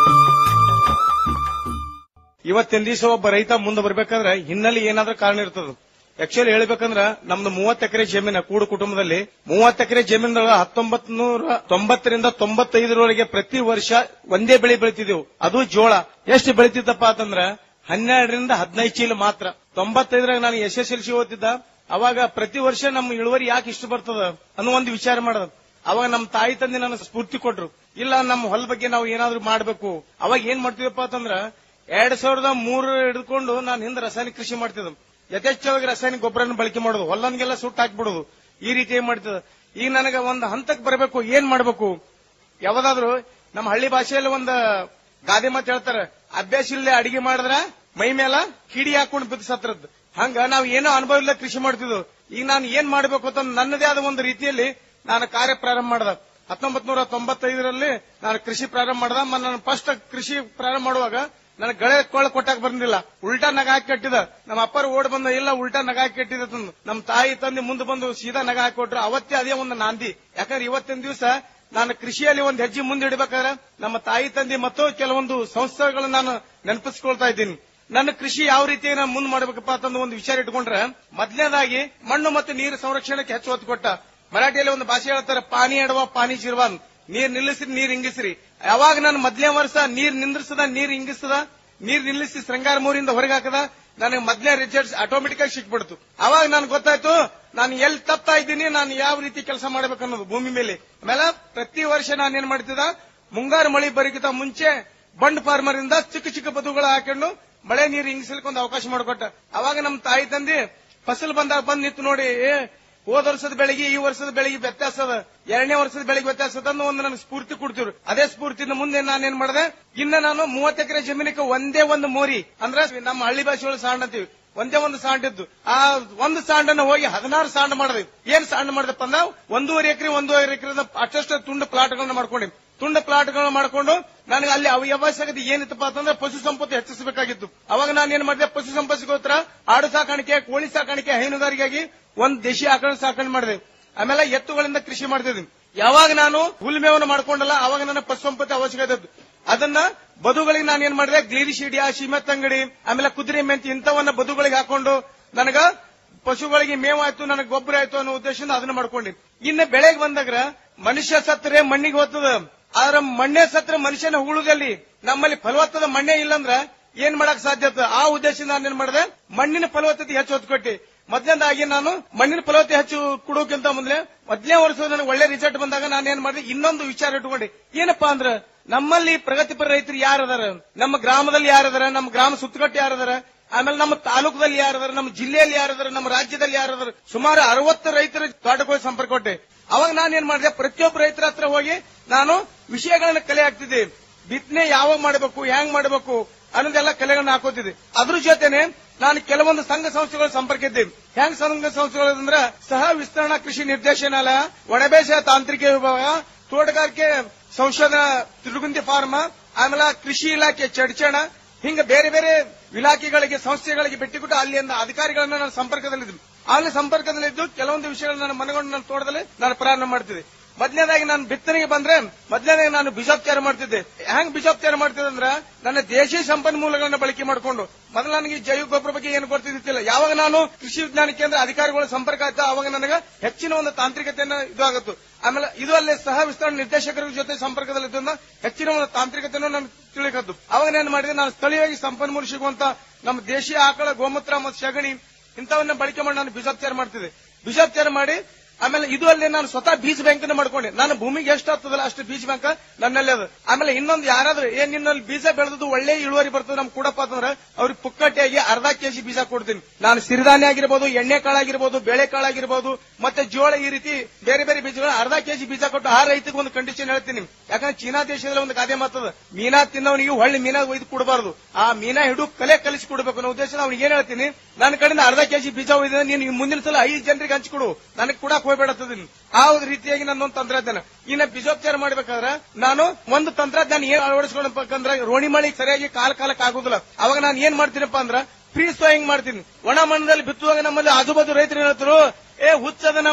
ಇವತ್ತಿನ ದಿವಸ ಒಬ್ಬ ರೈತ ಮುಂದೆ ಬರ್ಬೇಕಂದ್ರೆ ಹಿನ್ನೆಲೆ ಏನಾದ್ರೂ ಕಾರಣ ಇರ್ತದ ಆಕ್ಚುಲಿ ಹೇಳ್ಬೇಕಂದ್ರ ನಮ್ದು ಮೂವತ್ತು ಎಕರೆ ಜಮೀನ ಕೂಡು ಕುಟುಂಬದಲ್ಲಿ ಮೂವತ್ತು ಎಕರೆ ಜಮೀನದೊಳಗ ಹತ್ತೊಂಬತ್ ನೂರ ತೊಂಬತ್ತರಿಂದ ತೊಂಬತ್ತೈದರವರೆಗೆ ಪ್ರತಿ ವರ್ಷ ಒಂದೇ ಬೆಳೆ ಬೆಳಿತಿದ್ದೆವು ಅದು ಜೋಳ ಎಷ್ಟು ಬೆಳಿತಿದ್ದಪ್ಪ ಅಂತಂದ್ರ ಹನ್ನೆರಡರಿಂದ ಹದಿನೈದು ಚೀಲ ಮಾತ್ರ ತೊಂಬತ್ತೈದರಾಗ ನಾನು ಎಸ್ ಎಸ್ ಎಲ್ ಸಿ ಓದ್ತಿದ್ದ ಅವಾಗ ಪ್ರತಿ ವರ್ಷ ನಮ್ಮ ಇಳುವರಿ ಯಾಕೆ ಇಷ್ಟು ಬರ್ತದ ಅನ್ನೋ ಒಂದು ವಿಚಾರ ಮಾಡದ ಅವಾಗ ನಮ್ಮ ತಾಯಿ ತಂದೆ ನನ್ನ ಸ್ಫೂರ್ತಿ ಕೊಟ್ರು ಇಲ್ಲ ನಮ್ಮ ಹೊಲ ಬಗ್ಗೆ ನಾವು ಏನಾದ್ರೂ ಮಾಡ್ಬೇಕು ಅವಾಗ ಏನ್ ಮಾಡ್ತಿದಪ್ಪ ಅಂತಂದ್ರ ಎರಡ್ ಸಾವಿರದ ಮೂರು ಹಿಡ್ಕೊಂಡು ನಾನು ಹಿಂದೆ ರಾಸಾಯನಿಕ ಕೃಷಿ ಮಾಡ್ತಿದ್ದೆ ಯಥೇಚ್ಛವಾಗಿ ರಾಸಾಯನಿಕ ಗೊಬ್ಬರನ ಬಳಕೆ ಮಾಡೋದು ಹೊಲನ್ಗೆಲ್ಲ ಸುಟ್ಟು ಹಾಕ್ಬಿಡೋದು ಈ ರೀತಿ ಏನ್ ಮಾಡ್ತಿದ್ದ ಈಗ ನನಗೆ ಒಂದು ಹಂತಕ್ಕೆ ಬರಬೇಕು ಏನ್ ಮಾಡ್ಬೇಕು ಯಾವ್ದಾದ್ರು ನಮ್ಮ ಹಳ್ಳಿ ಭಾಷೆಯಲ್ಲಿ ಒಂದು ಗಾದೆ ಮಾತು ಹೇಳ್ತಾರೆ ಅಭ್ಯಾಸ ಇಲ್ಲದೆ ಅಡಿಗೆ ಮಾಡಿದ್ರ ಮೈ ಮೇಲ ಕಿಡಿ ಹಾಕೊಂಡು ಬಿದ್ದು ಸತ್ರದ್ ಹಂಗ ನಾವು ಏನೋ ಅನುಭವ ಇಲ್ಲ ಕೃಷಿ ಮಾಡ್ತಿದ್ವು ಈಗ ನಾನು ಏನ್ ಮಾಡ್ಬೇಕು ಅಂತ ನನ್ನದೇ ಆದ ಒಂದು ರೀತಿಯಲ್ಲಿ ನಾನು ಕಾರ್ಯ ಪ್ರಾರಂಭ ಮಾಡ್ದ ಹತ್ತೊಂಬತ್ ನೂರ ತೊಂಬತ್ತೈದರಲ್ಲಿ ನಾನು ಕೃಷಿ ಪ್ರಾರಂಭ ಮಾಡ್ದ ಮ- ನಾನು ಫಸ್ಟ್ ಕೃಷಿ ಪ್ರಾರಂಭ ಮಾಡುವಾಗ ನನಗೆ ಗಳೆ ಕೊಳ್ಳ ಕೊಟ್ಟಾಕ ಬಂದಿಲ್ಲ ಉಲ್ಟಾ ನಗ ಹಾಕಿ ಕಟ್ಟಿದ ನಮ್ಮ ಅಪ್ಪರು ಓಡ್ ಬಂದ ಇಲ್ಲ ಉಲ್ಟಾ ನಗ ಹಾಕಿ ಕಟ್ಟಿದ ತಂದು ನಮ್ಮ ತಾಯಿ ತಂದೆ ಮುಂದೆ ಬಂದು ಸೀದಾ ನಗ ಹಾಕಿ ಕೊಟ್ರು ಅವತ್ತೇ ಅದೇ ಒಂದು ನಾಂದಿ ಯಾಕಂದ್ರೆ ಇವತ್ತಿನ ದಿವಸ ನಾನು ಕೃಷಿಯಲ್ಲಿ ಒಂದು ಹೆಜ್ಜೆ ಮುಂದೆ ಇಡಬೇಕಾದ್ರೆ ನಮ್ಮ ತಾಯಿ ತಂದೆ ಮತ್ತು ಕೆಲವೊಂದು ಸಂಸ್ಥೆಗಳನ್ನ ನಾನು ನೆನಪಿಸ್ಕೊಳ್ತಾ ಇದ್ದೀನಿ ನನ್ನ ಕೃಷಿ ಯಾವ ರೀತಿ ನಾನು ಮುಂದೆ ಮಾಡಬೇಕಪ್ಪ ಅಂತಂದು ಒಂದು ವಿಚಾರ ಇಟ್ಕೊಂಡ್ರೆ ಮೊದಲನೇದಾಗಿ ಮಣ್ಣು ಮತ್ತು ನೀರು ಸಂರಕ್ಷಣೆಗೆ ಹೆಚ್ಚು ಒತ್ತು ಕೊಟ್ಟ ಮರಾಠಿಯಲ್ಲಿ ಒಂದು ಭಾಷೆ ಹೇಳ್ತಾರೆ ಪಾನಿ ಎಡವ ಪಾನಿ ಚಿರ್ವ ಅಂತ. ನೀರ್ ನಿಲ್ಲಿಸ್ರಿ ನೀರ್ ಹಿಂಗಿಸ್ರಿ ಯಾವಾಗ ನಾನು ಮೊದಲನೇ ವರ್ಷ ನೀರ್ ನಿಂದ್ರಿಸದ ನೀರ್ ಹಿಂಗಿಸದ ನೀರ್ ನಿಲ್ಲಿಸಿ ಶೃಂಗಾರ ಮೂರಿಂದ ಹೊರಗೆ ಹಾಕದ ನನಗೆ ಮೊದಲನೇ ರಿಸಲ್ಟ್ಸ್ ಆಟೋಮೆಟಿಕ್ ಆಗಿ ಸಿಕ್ಬಿಡ್ತು ಅವಾಗ ನನ್ಗೆ ಗೊತ್ತಾಯ್ತು ನಾನು ಎಲ್ಲಿ ತಪ್ತಾ ಇದ್ದೀನಿ ನಾನು ಯಾವ ರೀತಿ ಕೆಲಸ ಮಾಡ್ಬೇಕು ಅನ್ನೋದು ಭೂಮಿ ಮೇಲೆ ಆಮೇಲೆ ಪ್ರತಿ ವರ್ಷ ನಾನು ಏನ್ ಮಾಡ್ತಿದ್ದ ಮುಂಗಾರು ಮಳೆ ಬರೋಕ್ಕಿಂತ ಮುಂಚೆ ಬಂಡ್ ಫಾರ್ಮರ್ ಇಂದ ಚಿಕ್ಕ ಚಿಕ್ಕ ಬದುಗಳು ಹಾಕೊಂಡು ಮಳೆ ನೀರು ಹಿಂಗಿಸ್ಲಿಕ್ಕೆ ಒಂದು ಅವಕಾಶ ಮಾಡಿಕೊಟ್ಟ ಅವಾಗ ನಮ್ಮ ತಾಯಿ ತಂದೆ ಫಸಲ್ ಬಂದಾಗ ಬಂದ್ ನಿಂತು ನೋಡಿ ಏ ಹೋದ ವರ್ಷದ ಬೆಳೆಗೆ ಈ ವರ್ಷದ ಬೆಳೆಗೆ ವ್ಯತ್ಯಾಸ ಅದ ಎರಡನೇ ವರ್ಷದ ಬೆಳೆಗೆ ವ್ಯತ್ಯಾಸ ಅದ ಅನ್ನೋ ಒಂದು ನನಗೆ ಸ್ಫೂರ್ತಿ ಕೊಡ್ತಿರು ಅದೇ ಸ್ಫೂರ್ತಿಯಿಂದ ಮುಂದೆ ನಾನೇನ್ ಮಾಡಿದೆ ಇನ್ನ ನಾನು ಮೂವತ್ತು ಎಕರೆ ಜಮೀನಿಗೆ ಒಂದೇ ಒಂದು ಮೋರಿ ಅಂದ್ರೆ ನಮ್ಮ ಹಳ್ಳಿ ಭಾಷೆ ಒಳಗೆ ಸಾಂಡ್ ಅಂತೀವಿ ಒಂದೇ ಒಂದು ಸಾಂಡ್ ಇದ್ದು ಆ ಒಂದು ಸಾಂಡನ್ನು ಹೋಗಿ ಹದಿನಾರು ಸಾಂಡ್ ಮಾಡಿದ್ವಿ ಏನ್ ಸಾಂಡ್ ಮಾಡಿದಪ್ಪ ಅಂದ್ರೆ ಒಂದೂವರೆ ಎಕರೆ ಒಂದೂವರೆ ಎಕರೆ ಅಷ್ಟಷ್ಟು ತುಂಡು ಪ್ಲಾಟ್ಗಳನ್ನ ಮಾಡ್ಕೊಂಡಿ ತುಂಡ ಪ್ಲಾಟ್ಗಳನ್ನ ಮಾಡ್ಕೊಂಡು ನನಗೆ ಅಲ್ಲಿ ಅವಶ್ಯಕತೆ ಏನಿತ್ತಪ್ಪ ಅಂತಂದ್ರೆ ಪಶು ಸಂಪತ್ತು ಹೆಚ್ಚಿಸಬೇಕಾಗಿತ್ತು ಅವಾಗ ನಾನು ಏನ್ ಮಾಡಿದೆ ಪಶು ಸಂಪತ್ತಿಗೋಸ್ಕರ ಆಡು ಸಾಕಾಣಿಕೆ ಕೋಳಿ ಸಾಕಾಣಿಕೆ ಹೈನುಗಾರಿಕೆಯಾಗಿ ಒಂದ್ ದೇಶಿ ಆಕಳ ಸಾಕಣೆ ಮಾಡಿದೆ ಆಮೇಲೆ ಎತ್ತುಗಳಿಂದ ಕೃಷಿ ಮಾಡ್ತಿದ್ವಿ ಯಾವಾಗ ನಾನು ಹುಲ್ಮೇವನ್ನು ಮಾಡ್ಕೊಂಡಲ್ಲ ಅವಾಗ ನನ್ನ ಪಶು ಸಂಪತ್ತು ಅವಶ್ಯಕತೆ ಇತ್ತು ಅದನ್ನ ಬದುಗಳಿಗೆ ನಾನು ಏನ್ ಮಾಡಿದೆ ಗ್ಲೀರಿಶೀಡಿಯ ಶಿಮತ್ತಂಗಡಿ ಆಮೇಲೆ ಕುದುರೆ ಮೆಂತಿ ಇಂಥವನ್ನ ಬದುಗಳಿಗೆ ಹಾಕೊಂಡು ನನಗ ಪಶುಗಳಿಗೆ ಮೇವಾಯ್ತು ನನಗೆ ಗೊಬ್ಬರ ಆಯ್ತು ಅನ್ನೋ ಉದ್ದೇಶದಿಂದ ಅದನ್ನ ಮಾಡ್ಕೊಂಡಿ ಇನ್ನು ಬೆಳೆಗೆ ಬಂದಾಗ ಮನುಷ್ಯ ಸತ್ತರೆ ಮಣ್ಣಿಗೆ ಹೋಗ್ತದ ಆದ್ರೆ ಮಣ್ಣೆ ಸತ್ರ ಮನುಷ್ಯನ ಹೂಳುದಲ್ಲಿ ನಮ್ಮಲ್ಲಿ ಫಲವತ್ತದ ಮಣ್ಣೆ ಇಲ್ಲಂದ್ರ ಏನ್ ಮಾಡಕ್ ಸಾಧ್ಯ ಆಗ್ತದ? ಆ ಉದ್ದೇಶದಿಂದ ನಾನು ಏನ್ ಮಾಡಿದೆ ಮಣ್ಣಿನ ಫಲವತ್ತತೆ ಹೆಚ್ಚು ಒತ್ತು ಕೊಟ್ಟಿ ಮೊದಲನೇದಾಗಿ ನಾನು ಮಣ್ಣಿನ ಫಲವತ್ತತೆ ಹೆಚ್ಚು ಕೊಡೋಕ್ಕಿಂತ ಮೊದಲೇ ಮೊದಲನೇ ವರ್ಷ ನನಗೆ ಒಳ್ಳೆ ರಿಸಲ್ಟ್ ಬಂದಾಗ ನಾನು ಏನ್ ಮಾಡಿದೆ ಇನ್ನೊಂದು ವಿಚಾರ ಇಟ್ಕೊಂಡೆ ಏನಪ್ಪಾ ಅಂದ್ರ ನಮ್ಮಲ್ಲಿ ಪ್ರಗತಿಪರ ರೈತರು ಯಾರದಾರ ನಮ್ಮ ಗ್ರಾಮದಲ್ಲಿ ಯಾರದಾರ ನಮ್ಮ ಗ್ರಾಮ ಸುತ್ತಕಟ್ಟು ಯಾರದಾರ ಆಮೇಲೆ ನಮ್ಮ ತಾಲೂಕದಲ್ಲಿ ಯಾರದಾರ ನಮ್ಮ ಜಿಲ್ಲೆಯಲ್ಲಿ ಯಾರದಾರ ನಮ್ಮ ರಾಜ್ಯದಲ್ಲಿ ಯಾರದಾರ ಸುಮಾರು ಅರವತ್ತು ರೈತರ ತೋಟಕ್ಕೆ ಹೋಗಿ ಸಂಪರ್ಕ ಕೊಟ್ಟೆ ಅವಾಗ ನಾನು ಏನ್ ಮಾಡಿದೆ ಪ್ರತಿಯೊಬ್ಬ ರೈತರ ಹತ್ರ ಹೋಗಿ ನಾನು ವಿಷಯಗಳನ್ನ ಕಲೆ ಹಾಕ್ತಿದ್ದೆ ಬಿತ್ತನೆ ಯಾವಾಗ ಮಾಡಬೇಕು ಹ್ಯಾಂಗ್ ಮಾಡಬೇಕು ಅನ್ನೋದೆಲ್ಲ ಕಲೆಗಳನ್ನ ಹಾಕೋತಿದ್ದೆ ಅದ್ರ ಜೊತೆನೆ ನಾನು ಕೆಲವೊಂದು ಸಂಘ ಸಂಸ್ಥೆಗಳ ಸಂಪರ್ಕ ಇದ್ದೆ ಹೆಂಗ್ ಸಂಘ ಸಂಸ್ಥೆಗಳು ಅಂದ್ರೆ ಸಹ ವಿಸ್ತರಣಾ ಕೃಷಿ ನಿರ್ದೇಶನಾಲಯ ಒಣಬೇಸಾಯ ತಾಂತ್ರಿಕ ವಿಭಾಗ ತೋಟಗಾರಿಕೆ ಸಂಶೋಧನಾ ತಿರುಗುಂದಿ ಫಾರ್ಮ ಆಮೇಲೆ ಕೃಷಿ ಇಲಾಖೆ ಚಡ್ಚಣ ಹಿಂಗ ಬೇರೆ ಬೇರೆ ಇಲಾಖೆಗಳಿಗೆ ಸಂಸ್ಥೆಗಳಿಗೆ ಭೇಟಿ ಕೊಟ್ಟು ಅಲ್ಲಿಂದ ಅಧಿಕಾರಿಗಳನ್ನ ನಾನು ಸಂಪರ್ಕದಲ್ಲಿದ್ದು ಅಲ್ಲಿ ಸಂಪರ್ಕದಲ್ಲಿದ್ದು ಕೆಲವೊಂದು ವಿಷಯಗಳನ್ನ ನಾನು ಮನಗೊಂಡು ನನ್ನ ತೋಟದಲ್ಲಿ ನಾನು ಪ್ರಾರಂಭ ಮಾಡ್ತಿದ್ದೆ ಮೊದಲನೇದಾಗಿ ನಾನು ಬಿತ್ತನೆಗೆ ಬಂದ್ರೆ ಮೊದಲನೇದಾಗಿ ನಾನು ಬೀಜೋಪಚಾರ ಮಾಡ್ತಿದ್ದೆ ಹೆಂಗ್ ಬೀಜೋಪಚಾರ ಮಾಡ್ತಿದ್ದೆ ಅಂದ್ರೆ ನನ್ನ ದೇಶಿ ಸಂಪನ್ಮೂಲಗಳನ್ನ ಬಳಕೆ ಮಾಡಿಕೊಂಡು ಮೊದಲು ನನಗೆ ಈ ಜೈವಿಕ ಗೊಬ್ಬರ ಬಗ್ಗೆ ಏನು ಗೊತ್ತಿದ್ದಿಲ್ಲ ಯಾವಾಗ ನಾನು ಕೃಷಿ ವಿಜ್ಞಾನ ಕೇಂದ್ರ ಅಧಿಕಾರಿಗಳ ಸಂಪರ್ಕ ಆಯ್ತಾ ಅವಾಗ ನನಗೆ ಹೆಚ್ಚಿನ ಒಂದು ತಾಂತ್ರಿಕತೆಯನ್ನ ಇದು ಆಗುತ್ತು ಆಮೇಲೆ ಇದು ಅಲ್ಲೇ ಸಹ ವಿಸ್ತರಣೆ ನಿರ್ದೇಶಕರ ಜೊತೆ ಸಂಪರ್ಕದಲ್ಲಿದ್ದರಿಂದ ಹೆಚ್ಚಿನ ಒಂದು ತಾಂತ್ರಿಕತೆಯನ್ನು ನಾನು ತಿಳಿಕದ್ದು ಅವಾಗ ನಾನು ಮಾಡಿದೆ ನಾನು ಸ್ಥಳೀಯವಾಗಿ ಸಂಪನ್ಮೂಲ ಸಿಗುವಂತ ನಮ್ಮ ದೇಶೀಯ ಆಕಳ ಗೋಮೂತ್ರ ಮತ್ತು ಸಗಣಿ ಇಂಥವನ್ನ ಬಳಕೆ ಮಾಡಿ ನಾನು ಬೀಜೋಪಚಾರ ಮಾಡ್ತಿದ್ದೆ ಬೀಜೋಪಚಾರ ಮಾಡಿ ಆಮೇಲೆ ಇದು ಅಲ್ಲೇ ನಾನು ಸ್ವತಃ ಬೀಜ ಬ್ಯಾಂಕ್ ಮಾಡ್ಕೊಂಡೆ ನಾನು ಭೂಮಿಗೆ ಎಷ್ಟು ಆಗ್ತದಲ್ಲ ಅಷ್ಟು ಬೀಜ ಬ್ಯಾಂಕ್ ನನ್ನಲ್ಲಿ ಅದ ಆಮೇಲೆ ಇನ್ನೊಂದು ಯಾರಾದ್ರೂ ಏನ್ ನಿನ್ನಲ್ಲಿ ಬೀಜ ಬೆಳೆದು ಒಳ್ಳೆ ಇಳುವರಿ ಬರ್ತದೆ ನಮ್ ಕೂಡಪ್ಪ ಅಂತಂದ್ರೆ ಅವ್ರಿಗೆ ಪುಕ್ಕಟ್ಟಿಯಾಗಿ ಅರ್ಧ ಕೆಜಿ ಬೀಜ ಕೊಡ್ತೀನಿ ನಾನು ಸಿರಿಧಾನ್ಯ ಆಗಿರ್ಬೋದು ಎಣ್ಣೆ ಕಾಳಾಗಿರ್ಬೋದು ಬೇಳೆ ಕಾಳಾಗಿರ್ಬೋದು ಮತ್ತೆ ಜೋಳ ಈ ರೀತಿ ಬೇರೆ ಬೇರೆ ಬೀಜಗಳು ಅರ್ಧ ಕೆಜಿ ಬೀಜ ಕೊಟ್ಟು ಆ ರೈತಗೆ ಒಂದು ಕಂಡೀಷನ್ ಹೇಳ್ತೀನಿ ಯಾಕಂದ್ರೆ ಚೀನಾ ದೇಶದಲ್ಲಿ ಒಂದು ಗಾದೆ ಮಾತದ ಮೀನಾ ತಿನ್ನವನಿಗೆ ಹೊಳ್ಳಿ ಮೀನಾ ಒಯ್ದು ಕೊಡಬಾರ್ದು ಆ ಮೀನಾ ಹಿಡು ಕಲೆ ಕಲಿಸಿ ಕೊಡಬೇಕು ಅನ್ನೋ ಉದ್ದೇಶ ಅವ್ನಿಗೆ ಏನ್ ಹೇಳ್ತೀನಿ ನನ್ನ ಕಡೆಯಿಂದ ಅರ್ಧ ಕೆಜಿ ಬೀಜ ಒಯ್ದ ನೀನು ಮುಂದಿನ ಸಲ ಐದು ಜನರಿಗೆ ಹಂಚಿಕೊಡು ನನಗೆ ಕೂಡ ಹೋಗ್ಬೇಡತ್ತದೀನಿ ಆ ಒಂದು ರೀತಿಯಾಗಿ ನನ್ನೊಂದು ತಂತ್ರಜ್ಞಾನ ಇನ್ನ ಬೀಜೋಪಚಾರ ಮಾಡ್ಬೇಕಾದ್ರೆ ನಾನು ಒಂದು ತಂತ್ರಜ್ಞಾನ ಏನ್ ಅಳವಡಿಸ್ಕೊಳ್ಬೇಕಂದ್ರೆ ರೋಣಿ ಮಳಿ ಸರಿಯಾಗಿ ಕಾಲ ಕಾಲಕ್ಕೆ ಆಗುದಿಲ್ಲ ಅವಾಗ ನಾನು ಏನ್ ಮಾಡ್ತೀನಪ್ಪ ಅಂದ್ರ ಫ್ರೀ ಸೋಯಿಂಗ್ ಮಾಡ್ತೀನಿ ಒಣ ಮಣ್ಣಲ್ಲಿ ಬಿತ್ತುವಾಗ ನಮ್ಮಲ್ಲಿ ಆಜುಬಾಜು ರೈತರು ಹೇಳ್ತಾರೆ ಏ ಹುಚ್ಚದನವ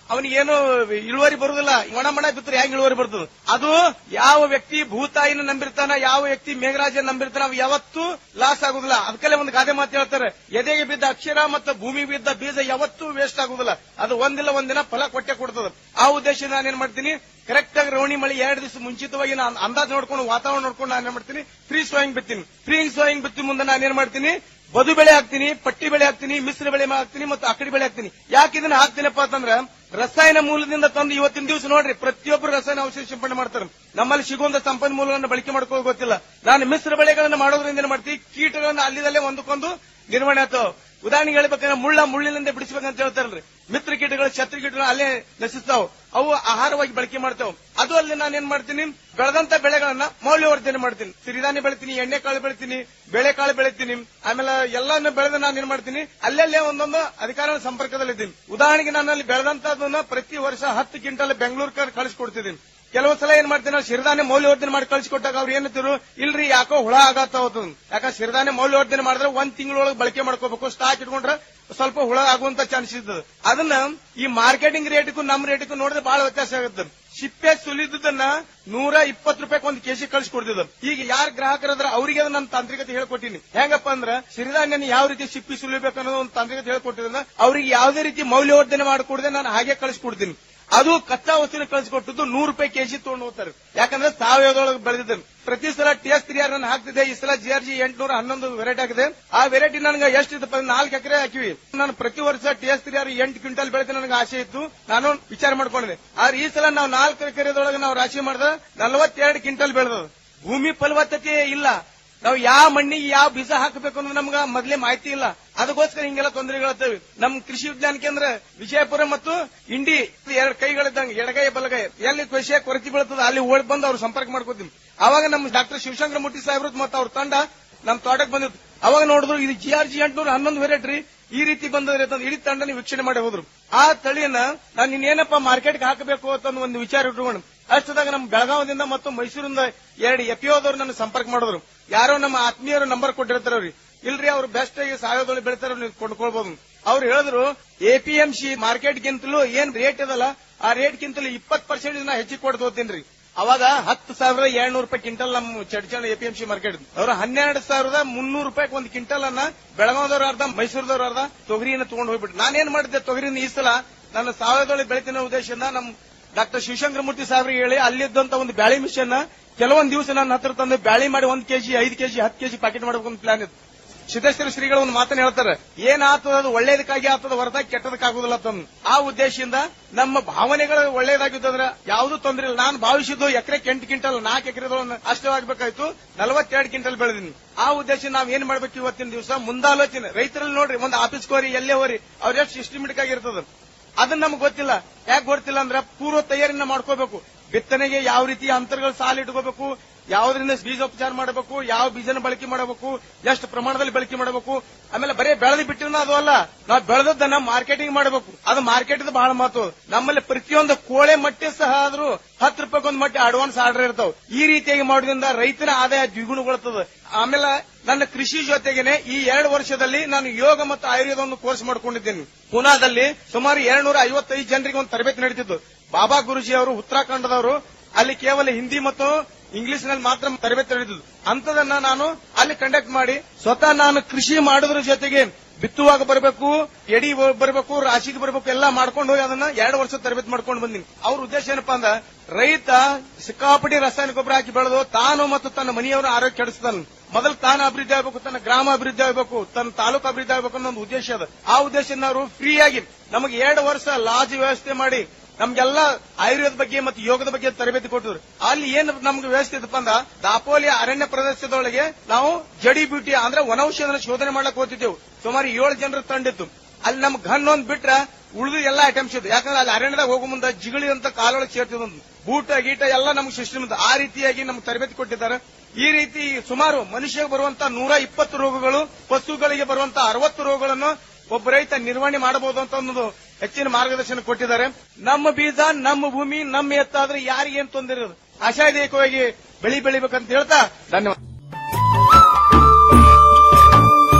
ಅವನಿಗೆ ಏನು ಇಳುವರಿ ಬರುದಿಲ್ಲ ಒಣ ಮಣ ಬಿತ್ತರೆ ಹೆಂಗ್ ಇಳುವರಿ ಬರ್ತದೆ ಅದು ಯಾವ ವ್ಯಕ್ತಿ ಭೂತಾಯಿನ ನಂಬಿರ್ತಾನ ಯಾವ ವ್ಯಕ್ತಿ ಮೇಘರಾಜನ ನಂಬಿರ್ತಾನ ಅವ್ ಯಾವತ್ತೂ ಲಾಸ್ ಆಗುದಿಲ್ಲ ಅದಕ್ಕಲ್ಲೇ ಒಂದು ಗಾದೆ ಮಾತು ಹೇಳ್ತಾರೆ ಎದೆಗೆ ಬಿದ್ದ ಅಕ್ಷರ ಮತ್ತು ಭೂಮಿಗೆ ಬಿದ್ದ ಬೀಜ ಯಾವತ್ತೂ ವೇಸ್ಟ್ ಆಗುದಿಲ್ಲ ಅದು ಒಂದಿಲ್ಲ ಒಂದಿನ ಫಲ ಕೊಟ್ಟೆ ಕೊಡ್ತದ ಆ ಉದ್ದೇಶ ನಾನೇನ್ ಮಾಡ್ತೀನಿ ಕರೆಕ್ಟ್ ಆಗಿ ರೋಣಿ ಮಳಿ ಎರಡು ದಿವಸ ಮುಂಚಿತವಾಗಿ ನಾನು ಅಂದಾಜ್ ನೋಡ್ಕೊಂಡು ವಾತಾವರಣ ನೋಡ್ಕೊಂಡು ನಾನು ಏನ್ ಮಾಡ್ತೀನಿ ಫ್ರೀ ಸೋಯಿಂಗ್ ಬಿತ್ತೀನಿ ಫ್ರೀ ಸೋಯಿಂಗ್ ಬಿತ್ತಿ ಮುಂದೆ ನಾನು ಏನ್ ಮಾಡ್ತೀನಿ ಬದು ಬೆಳೆ ಹಾಕ್ತೀನಿ ಪಟ್ಟಿ ಬೆಳೆ ಹಾಕ್ತೀನಿ ಮಿಶ್ರ ಬೆಳೆ ಹಾಕ್ತೀನಿ ಮತ್ತು ಅಕಡಿ ಬೆಳೆ ಹಾಕ್ತೀನಿ ಯಾಕೆ ಇದನ್ನ ಹಾಕ್ತೀನಪ್ಪ ಅಂತಂದ್ರ ರಸಾಯನ ಮೂಲದಿಂದ ತಂದು ಇವತ್ತಿನ ದಿವಸ ನೋಡ್ರಿ ಪ್ರತಿಯೊಬ್ಬರು ರಸಾಯನ ಔಷಧ ಸಿಂಪಡಣೆ ಮಾಡ್ತಾರೆ ನಮ್ಮಲ್ಲಿ ಸಿಗುವಂತ ಸಂಪನ್ಮೂಲಗಳನ್ನು ಬಳಕೆ ಮಾಡ್ಕೊಳ್ಳೋದು ಗೊತ್ತಿಲ್ಲ ನಾನು ಮಿಶ್ರ ಬೆಳೆಗಳನ್ನ ಮಾಡೋದ್ರಿಂದ ಏನ್ ಮಾಡ್ತೀವಿ ಕೀಟಗಳನ್ನ ಅಲ್ಲಿದಲ್ಲೇ ಒಂದಕ್ಕೊಂದು ನಿರ್ವಹಣೆ ಆಗ್ತಾವ ಉದಾಹರಣೆಗೆ ಹೇಳ್ಬೇಕಂದ್ರೆ ಮುಳ್ಳ ಮುಳ್ಳಿನಿಂದ ಬಿಡಿಸ್ಬೇಕಂತ ಹೇಳ್ತಾರಲ್ರಿ ಮಿತ್ರ ಕೀಟಗಳು ಶತ್ರು ಕೀಟಗಳು ಅಲ್ಲೇ ನಶಿಸ್ತಾವ ಅವು ಆಹಾರವಾಗಿ ಬಳಕೆ ಮಾಡ್ತಾವ ಅದು ಅಲ್ಲಿ ನಾನು ಏನ್ ಮಾಡ್ತೀನಿ ಬೆಳೆದಂತ ಬೆಳೆಗಳನ್ನ ಮೌಲ್ಯವರ್ಧನೆ ಮಾಡ್ತೀನಿ ಸಿರಿಧಾನ್ಯ ಬೆಳಿತೀನಿ ಎಣ್ಣೆ ಕಾಳು ಬೆಳಿತೀನಿ ಬೆಳೆಕಾಳು ಬೆಳಿತೀನಿ ಆಮೇಲೆ ಎಲ್ಲಾನು ಬೆಳೆದ ನಾನು ಏನ್ ಮಾಡ್ತೀನಿ ಅಲ್ಲಲ್ಲೇ ಒಂದೊಂದು ಅಧಿಕಾರ ಸಂಪರ್ಕದಲ್ಲಿದ್ದೀನಿ ಉದಾಹರಣೆಗೆ ನಾನು ಅಲ್ಲಿ ಬೆಳೆದಂತದನ್ನ ಪ್ರತಿ ವರ್ಷ ಹತ್ತು ಕ್ವಿಂಟಲ್ ಬೆಂಗಳೂರು ಕಳಿಸ್ಕೊಡ್ತಿದ್ದೀನಿ ಕೆಲವು ಸಲ ಏನ್ ಮಾಡ್ತೀನಿ ನಾವು ಸಿರಿಧಾನ್ಯ ಮೌಲ್ಯವರ್ಧನೆ ಮಾಡಿ ಕಳಿಸ್ಕೊಟ್ಟಾಗ ಅವ್ರು ಏನಂತಿರು ಇಲ್ರಿ ಯಾಕೋ ಹುಳ ಆಗತ್ತಾವ ಯಾಕ ಸಿರಿಧಾನ್ಯ ಮೌಲ್ಯವರ್ಧನೆ ಮಾಡಿದ್ರೆ ಒಂದ್ ತಿಂಗಳೊಳಗೆ ಬಳಕೆ ಮಾಡ್ಕೋಬೇಕು ಸ್ಟಾಕ್ ಇಟ್ಕೊಂಡ್ರೆ ಸ್ವಲ್ಪ ಹುಳ ಆಗುವಂತ ಚಾನ್ಸ್ ಇರ್ತದೆ ಅದನ್ನ ಈ ಮಾರ್ಕೆಟಿಂಗ್ ರೇಟ್ಗೂ ನಮ್ ರೇಟ್ಗೂ ನೋಡಿದ್ರೆ ಬಹಳ ವ್ಯತ್ಯಾಸ ಆಗುತ್ತೆ ಸಿಪ್ಪೆ ಸುಲಿದನ್ನ ನೂರ ಇಪ್ಪತ್ತು ರೂಪಾಯಿ ಒಂದು ಕೆಜಿ ಕಳಿಸ್ಕೊಡ್ತಿದ್ದ ಈಗ ಯಾರ ಗ್ರಾಹಕರದ್ರ ಅವರಿಗೆ ಅದನ್ನ ನನ್ನ ತಾಂತ್ರಿಕತೆ ಹೇಳ್ಕೊಟ್ಟಿನಿ ಹೆಂಗಪ್ಪ ಅಂದ್ರ ಸಿರಿಧಾನ್ಯನ ಯಾವ ರೀತಿ ಸಿಪ್ಪಿ ಸುಲಿಬೇಕು ಅನ್ನೋದು ಒಂದು ತಾಂತ್ರಿಕತೆ ಹೇಳ್ಕೊಟ್ಟಿದ್ದ ಅವ್ರಿಗೆ ಯಾವುದೇ ರೀತಿ ಮೌಲ್ಯವರ್ಧನೆ ಮಾಡಿಕೊಡದೆ ನಾನು ಹಾಗೆ ಕಳಿಸ್ಕೊಡ್ತೀನಿ ಅದು ಕಚ್ಚಾ ವಸ್ತುನ ಕಳಿಸ್ಕೊಟ್ಟದ್ದು ನೂರು ರೂಪಾಯಿ ಕೆಜಿ ತಗೊಂಡು ಹೋಗ್ತಾರೆ ಯಾಕಂದ್ರೆ ಸಾವಯವದೊಳಗೆ ಬೆಳೆದಿದ್ದೇನೆ ಪ್ರತಿ ಸಲ ಟಿ ಎಸ್ ತ್ರೀ ಆರ್ ನಾನು ಹಾಕ್ತಿದ್ದೆ ಈ ಸಲ ಜಿ ಆರ್ ಜಿ ಎಂಟ್ನೂರ ಹನ್ನೊಂದು ವೆರೈಟಿ ಆಗಿದೆ ಆ ವೆರೈಟಿ ನನಗೆ ಎಷ್ಟಿತ್ತು ನಾಲ್ಕು ಎಕರೆ ಹಾಕಿವಿ ನಾನು ಪ್ರತಿ ವರ್ಷ ಟಿ ಎಸ್ ತ್ರೀ ಆರ್ ಎಂಟು ಕ್ವಿಂಟಲ್ ಬೆಳೆದ ನನಗೆ ಆಸೆ ಇತ್ತು ನಾನು ವಿಚಾರ ಮಾಡ್ಕೊಂಡಿದ್ದೆ ಆದ್ರೆ ಈ ಸಲ ನಾವು ನಾಲ್ಕು ಎಕರೆದೊಳಗೆ ನಾವು ರಾಶಿ ಮಾಡಿದ ನಲವತ್ತೆರಡು ಕ್ವಿಂಟಲ್ ಬೆಳೆದ ಭೂಮಿ ಫಲವತ್ತತೆ ಇಲ್ಲ ನಾವು ಯಾವ ಮಣ್ಣಿಗೆ ಯಾವ ಬೀಜ ಹಾಕಬೇಕು ಅನ್ನೋದು ನಮ್ಗ ಮೊದಲೇ ಮಾಹಿತಿ ಇಲ್ಲ ಅದಕ್ಕೋಸ್ಕರ ಹಿಂಗೆಲ್ಲ ತೊಂದರೆಗಳಾಗ್ತವೆ ನಮ್ ಕೃಷಿ ವಿಜ್ಞಾನ ಕೇಂದ್ರ ವಿಜಯಪುರ ಮತ್ತು ಇಂಡಿ ಎರಡು ಕೈಗಳಿದ್ದಂಗೆ ಎಡಗೈ ಬಲಗೈ ಎಲ್ಲಿ ಕೃಷಿಯ ಕೊರತೆ ಬೀಳ್ತದೆ ಅಲ್ಲಿ ಓಡಿ ಬಂದು ಅವ್ರು ಸಂಪರ್ಕ ಮಾಡ್ಕೋತೀವಿ ಅವಾಗ ನಮ್ಮ ಡಾಕ್ಟರ್ ಶಿವಶಂಕರ ಮುಟ್ಟಿ ಸಾಹೇಬ್ರು ಮತ್ತು ಅವ್ರ ತಂಡ ನಮ್ ತೋಟಕ್ಕೆ ಬಂದಿತ್ತು ಅವಾಗ ನೋಡಿದ್ರು ಇದು ಜಿ ಆರ್ ಜಿ ಎಂಟ್ನೂರ ಹನ್ನೊಂದು ವೆರೈಟಿ ಈ ರೀತಿ ಬಂದದ್ರೆ ಅಂತಂದು ಇಡೀ ತಂಡ ವೀಕ್ಷಣೆ ಮಾಡಿ ಹೋದ್ರು ಆ ತಳಿಯನ್ನ ನಾನು ಇನ್ನೇನಪ್ಪ ಮಾರ್ಕೆಟ್ಗೆ ಹಾಕಬೇಕು ಅಂತ ಒಂದು ವಿಚಾರ ಇಟ್ಕೊಂಡು ಅಷ್ಟದಾಗ ನಮ್ಮ ಬೆಳಗಾವದಿಂದ ಮತ್ತು ಮೈಸೂರಿಂದ ಎರಡು ಎಪಿಒದವ್ರು ನನ್ನ ಸಂಪರ್ಕ ಮಾಡಿದ್ರು ಯಾರೋ ನಮ್ಮ ಆತ್ಮೀಯರು ನಂಬರ್ ಕೊಟ್ಟಿರ್ತಾರ ಅವ್ರಿಗೆ ಇಲ್ರಿ ಅವ್ರು ಬೆಸ್ಟ್ ಆಗಿ ಸಾವಯವದೊಳಗೆ ಬೆಳಿತಾರ ನೀವು ಕೊಂಡ್ಕೊಳ್ಬಹುದು ಅವ್ರು ಹೇಳಿದ್ರು ಎಪಿಎಂಸಿ ಮಾರ್ಕೆಟ್ಗಿಂತಲೂ ಏನ್ ರೇಟ್ ಇದಲ್ಲ ಆ ರೇಟ್ಗಿಂತಲೂ ಇಪ್ಪತ್ತು ಪರ್ಸೆಂಟ್ ನಾ ಹೆಚ್ಚಿಗೆ ಕೊಟ್ಟು ತಗೋತೀನಿ ಅವಾಗ ಹತ್ತು ಸಾವಿರ ಏಳ್ನೂರು ರೂಪಾಯಿ ಕ್ವಿಂಟಲ್ ನಮ್ಮ ಚಡ್ಚಣ ಎಪಿಎಂಸಿ ಮಾರ್ಕೆಟ್ ಅವ್ರು ಹನ್ನೆರಡು ಸಾವಿರದ ಮುನ್ನೂರು ರೂಪಾಯಿ ಒಂದು ಕ್ವಿಂಟಲ್ ಅನ್ನ ಬೆಳಗಾವದವ್ರು ಅರ್ಧ ಮೈಸೂರದವ್ರು ಅರ್ಧ ತೊಗರಿಯನ್ನು ತಗೊಂಡು ಹೋಗ್ಬಿಟ್ಟು ನಾನೇನ್ ಮಾಡಿದ್ದೆ ತೊಗರಿನ ಈ ಸಲ ನನ್ನ ಸಾವಯವದೊಳಗೆ ಬೆಳಿತಿನ ಉದ್ದೇಶದಿಂದ ನಮ್ಮ ಡಾಕ್ಟರ್ ಶಿವಶಂಕರ ಮೂರ್ತಿ ಸಾಹೇಬ್ರಿಗೆ ಹೇಳಿ ಅಲ್ಲಿದ್ದಂತ ಒಂದು ಬ್ಯಾಳಿ ಮಿಷನ್ ಕೆಲವೊಂದು ದಿವಸ ನನ್ನ ಹತ್ರ ತಂದು ಬ್ಯಾಳಿ ಮಾಡಿ ಒಂದ್ ಕೆಜಿ ಐದು ಕೆಜಿ ಹತ್ತು ಕೆಜಿ ಪ್ಯಾಕೆಟ್ ಮಾಡಬೇಕು ಅಂತ ಪ್ಲಾನ್ ಇತ್ತು ಸಿದ್ದೇಶ್ವರ ಶ್ರೀಗಳು ಒಂದು ಮಾತನ್ನ ಹೇಳ್ತಾರೆ ಏನ್ ಆತದ ಅದು ಒಳ್ಳೇದಕ್ಕಾಗಿ ಆತದ ಹೊರತಾಗಿ ಕೆಟ್ಟದಕ್ಕಾಗುದಿಲ್ಲ ತಮ್ಮ ಆ ಉದ್ದೇಶದಿಂದ ನಮ್ಮ ಭಾವನೆಗಳು ಒಳ್ಳೇದಾಗಿದ್ದಂದ್ರೆ ಯಾವ್ದು ತೊಂದರೆ ಇಲ್ಲ ನಾನು ಭಾವಿಸಿದ್ದು ಎಕರೆ ಎಂಟು ಕ್ವಿಂಟಲ್ ನಾಲ್ಕು ಎಕರೆದೊಳಗೆ ಅಷ್ಟವಾಗಬೇಕಾಯ್ತು ನಲವತ್ತೆರಡು ಕ್ವಿಂಟಲ್ ಬೆಳೆದಿನಿ ಆ ಉದ್ದೇಶ ನಾವ್ ಏನ್ ಮಾಡ್ಬೇಕು ಇವತ್ತಿನ ದಿವಸ ಮುಂದಾಲೋಚನೆ ರೈತರಲ್ಲಿ ನೋಡ್ರಿ ಒಂದು ಆಫೀಸ್ ಹೋರಿ ಎಲ್ಲೇ ಹೋರಿ ಅವ್ರ ಎಷ್ಟು ಸಿಸ್ಟಮೆಟಿಕ್ ಆಗಿರ್ತದ ಅದನ್ನ ನಮ್ಗೆ ಗೊತ್ತಿಲ್ಲ ಯಾಕೆ ಗೊತ್ತಿಲ್ಲ ಅಂದ್ರೆ ಪೂರ್ವ ತಯಾರಿನ ಮಾಡ್ಕೋಬೇಕು ಬಿತ್ತನೆಗೆ ಯಾವ ರೀತಿ ಅಂತರಗಳು ಸಾಲ ಇಟ್ಕೋಬೇಕು ಯಾವ್ದ್ರಿಂದ ಬೀಜೋಪಚಾರ ಮಾಡಬೇಕು ಯಾವ ಬೀಜನ ಬಳಕೆ ಮಾಡಬೇಕು ಎಷ್ಟು ಪ್ರಮಾಣದಲ್ಲಿ ಬಳಕೆ ಮಾಡಬೇಕು ಆಮೇಲೆ ಬರೀ ಬೆಳೆದು ಬಿಟ್ಟಿನ ಅದು ಅಲ್ಲ ನಾವು ಬೆಳೆದದ್ದನ್ನ ಮಾರ್ಕೆಟಿಂಗ್ ಮಾಡಬೇಕು ಅದು ಮಾರ್ಕೆಟ್ ಬಹಳ ಮಹತ್ವ ನಮ್ಮಲ್ಲಿ ಪ್ರತಿಯೊಂದು ಕೋಳೆ ಮಟ್ಟಿ ಸಹ ಆದ್ರೂ ಹತ್ತು ರೂಪಾಯಿ ಒಂದು ಮಟ್ಟಿ ಅಡ್ವಾನ್ಸ್ ಆರ್ಡರ್ ಇರ್ತಾವ ಈ ರೀತಿಯಾಗಿ ಮಾಡೋದ್ರಿಂದ ರೈತನ ಆದಾಯ ದ್ವಿಗುಣಗೊಳ್ತದೆ ಆಮೇಲೆ ನನ್ನ ಕೃಷಿ ಜೊತೆಗೇನೆ ಈ ಎರಡು ವರ್ಷದಲ್ಲಿ ನಾನು ಯೋಗ ಮತ್ತು ಆಯುರ್ವೇದ ಒಂದು ಕೋರ್ಸ್ ಮಾಡ್ಕೊಂಡಿದ್ದೇನೆ ಪುನಾದಲ್ಲಿ ಸುಮಾರು ಎರಡ್ನೂರ ಐವತ್ತೈದು ಜನರಿಗೆ ಒಂದು ತರಬೇತಿ ನಡೀತಿತ್ತು ಬಾಬಾ ಗುರುಜಿ ಅವರು ಉತ್ತರಾಖಂಡದವರು ಅಲ್ಲಿ ಕೇವಲ ಹಿಂದಿ ಮತ್ತು ಇಂಗ್ಲಿಷ್ ನಲ್ಲಿ ಮಾತ್ರ ತರಬೇತಿ ನಡೆದಿದ್ದು ಅಂತದನ್ನ ನಾನು ಅಲ್ಲಿ ಕಂಡಕ್ಟ್ ಮಾಡಿ ಸ್ವತಃ ನಾನು ಕೃಷಿ ಮಾಡೋದ್ರ ಜೊತೆಗೆ ಬಿತ್ತುವಾಗ ಬರಬೇಕು ಎಡಿ ಬರಬೇಕು ರಾಶಿಗೆ ಬರಬೇಕು ಎಲ್ಲ ಮಾಡ್ಕೊಂಡು ಹೋಗಿ ಅದನ್ನ ಎರಡು ವರ್ಷ ತರಬೇತಿ ಮಾಡ್ಕೊಂಡು ಬಂದಿನಿ ಅವ್ರ ಉದ್ದೇಶ ಏನಪ್ಪಾ ಅಂದ್ರ ರೈತ ಸಿಕ್ಕಾಪಟ್ಟಿ ರಾಸಾಯನಿಕ ಗೊಬ್ಬರ ಹಾಕಿ ಬೆಳೆದು ತಾನು ಮತ್ತು ತನ್ನ ಮನೆಯವರ ಆರೋಗ್ಯ ಕೆಡಿಸ್ತಾನ ಮೊದಲು ತಾನು ಅಭಿವೃದ್ಧಿ ಆಗಬೇಕು ತನ್ನ ಗ್ರಾಮ ಅಭಿವೃದ್ಧಿ ಆಗಬೇಕು ತನ್ನ ತಾಲೂಕು ಅಭಿವೃದ್ಧಿ ಆಗಬೇಕು ಅನ್ನೋ ಒಂದು ಉದ್ದೇಶ ಅದ ಆ ಉದ್ದೇಶದಿಂದ ಅವರು ಫ್ರೀ ಆಗಿ ನಮಗೆ ಎರಡು ವರ್ಷ ಲಾಜ್ ವ್ಯವಸ್ಥೆ ಮಾಡಿ ನಮ್ಗೆಲ್ಲ ಆಯುರ್ವೇದ ಬಗ್ಗೆ ಮತ್ತು ಯೋಗದ ಬಗ್ಗೆ ತರಬೇತಿ ಕೊಟ್ಟಿದ್ರು ಅಲ್ಲಿ ಏನ್ ನಮ್ಗೆ ವ್ಯವಸ್ಥೆ ಇತ್ತಪ್ಪ ಅಂದ್ರ ದಾಪೋಲಿ ಅರಣ್ಯ ಪ್ರದೇಶದೊಳಗೆ ನಾವು ಜಡಿ ಬ್ಯೂಟಿ ಅಂದ್ರೆ ವನೌಷಧನ ಶೋಧನೆ ಮಾಡಕ್ ಹೋಗ್ತಿದ್ದೆವು ಸುಮಾರು ಏಳು ಜನರ ತಂಡಿತ್ತು ಅಲ್ಲಿ ನಮ್ ಗನ್ ಒಂದ್ ಬಿಟ್ರ ಉಳಿದು ಎಲ್ಲ ಐಟಮ್ಸ್ ಇತ್ತು ಯಾಕಂದ್ರೆ ಅಲ್ಲಿ ಅರಣ್ಯದಾಗ ಹೋಗೋ ಮುಂದೆ ಜಿಗಳಿ ಅಂತ ಕಾಲೊಳಗೆ ಸೇರ್ತಿದ್ ಬೂಟ ಗೀಟ ಎಲ್ಲ ನಮ್ಗೆ ಸಿಸ್ಟಮ್ ಇತ್ತು ಆ ರೀತಿಯಾಗಿ ನಮ್ಗೆ ತರಬೇತಿ ಕೊಟ್ಟಿದ್ದಾರೆ ಈ ರೀತಿ ಸುಮಾರು ಮನುಷ್ಯಗೆ ಬರುವಂತ ನೂರ ಇಪ್ಪತ್ತು ರೋಗಗಳು ಪಶುಗಳಿಗೆ ಬರುವಂತ ಅರವತ್ತು ರೋಗಗಳನ್ನು ಒಬ್ಬ ರೈತ ನಿರ್ವಹಣೆ ಮಾಡಬಹುದು ಅಂತ ಒಂದು ಹೆಚ್ಚಿನ ಮಾರ್ಗದರ್ಶನ ಕೊಟ್ಟಿದ್ದಾರೆ ನಮ್ಮ ಬೀಜ ನಮ್ಮ ಭೂಮಿ ನಮ್ಮ ಎತ್ತಾದ್ರೆ ಯಾರಿಗೇನ್ ತೊಂದರೆ ಇರೋದು ಆಶಾದಾಯಕವಾಗಿ ಬೆಳಿ ಬೆಳಿಬೇಕಂತ ಹೇಳ್ತಾ ಧನ್ಯವಾದ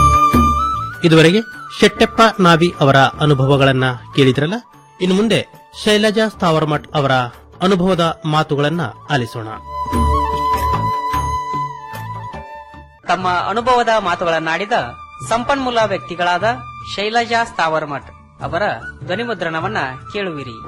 ಇದುವರೆಗೆ ಶೆಟ್ಟೆಪ್ಪ ನಾವಿ ಅವರ ಅನುಭವಗಳನ್ನ ಕೇಳಿದ್ರಲ್ಲ ಇನ್ನು ಮುಂದೆ ಶೈಲಜಾ ಸ್ಥಾವರಮಠ್ ಅವರ ಅನುಭವದ ಮಾತುಗಳನ್ನ ಆಲಿಸೋಣ ತಮ್ಮ ಅನುಭವದ ಮಾತುಗಳನ್ನಾಡಿದ ಸಂಪನ್ಮೂಲ ವ್ಯಕ್ತಿಗಳಾದ ಶೈಲಜಾ ಸ್ಥಾವರಮಠ್ ಅವರ ಧ್ವನಿಮುದ್ರಣವನ್ನ ಕೇಳುವಿರಿ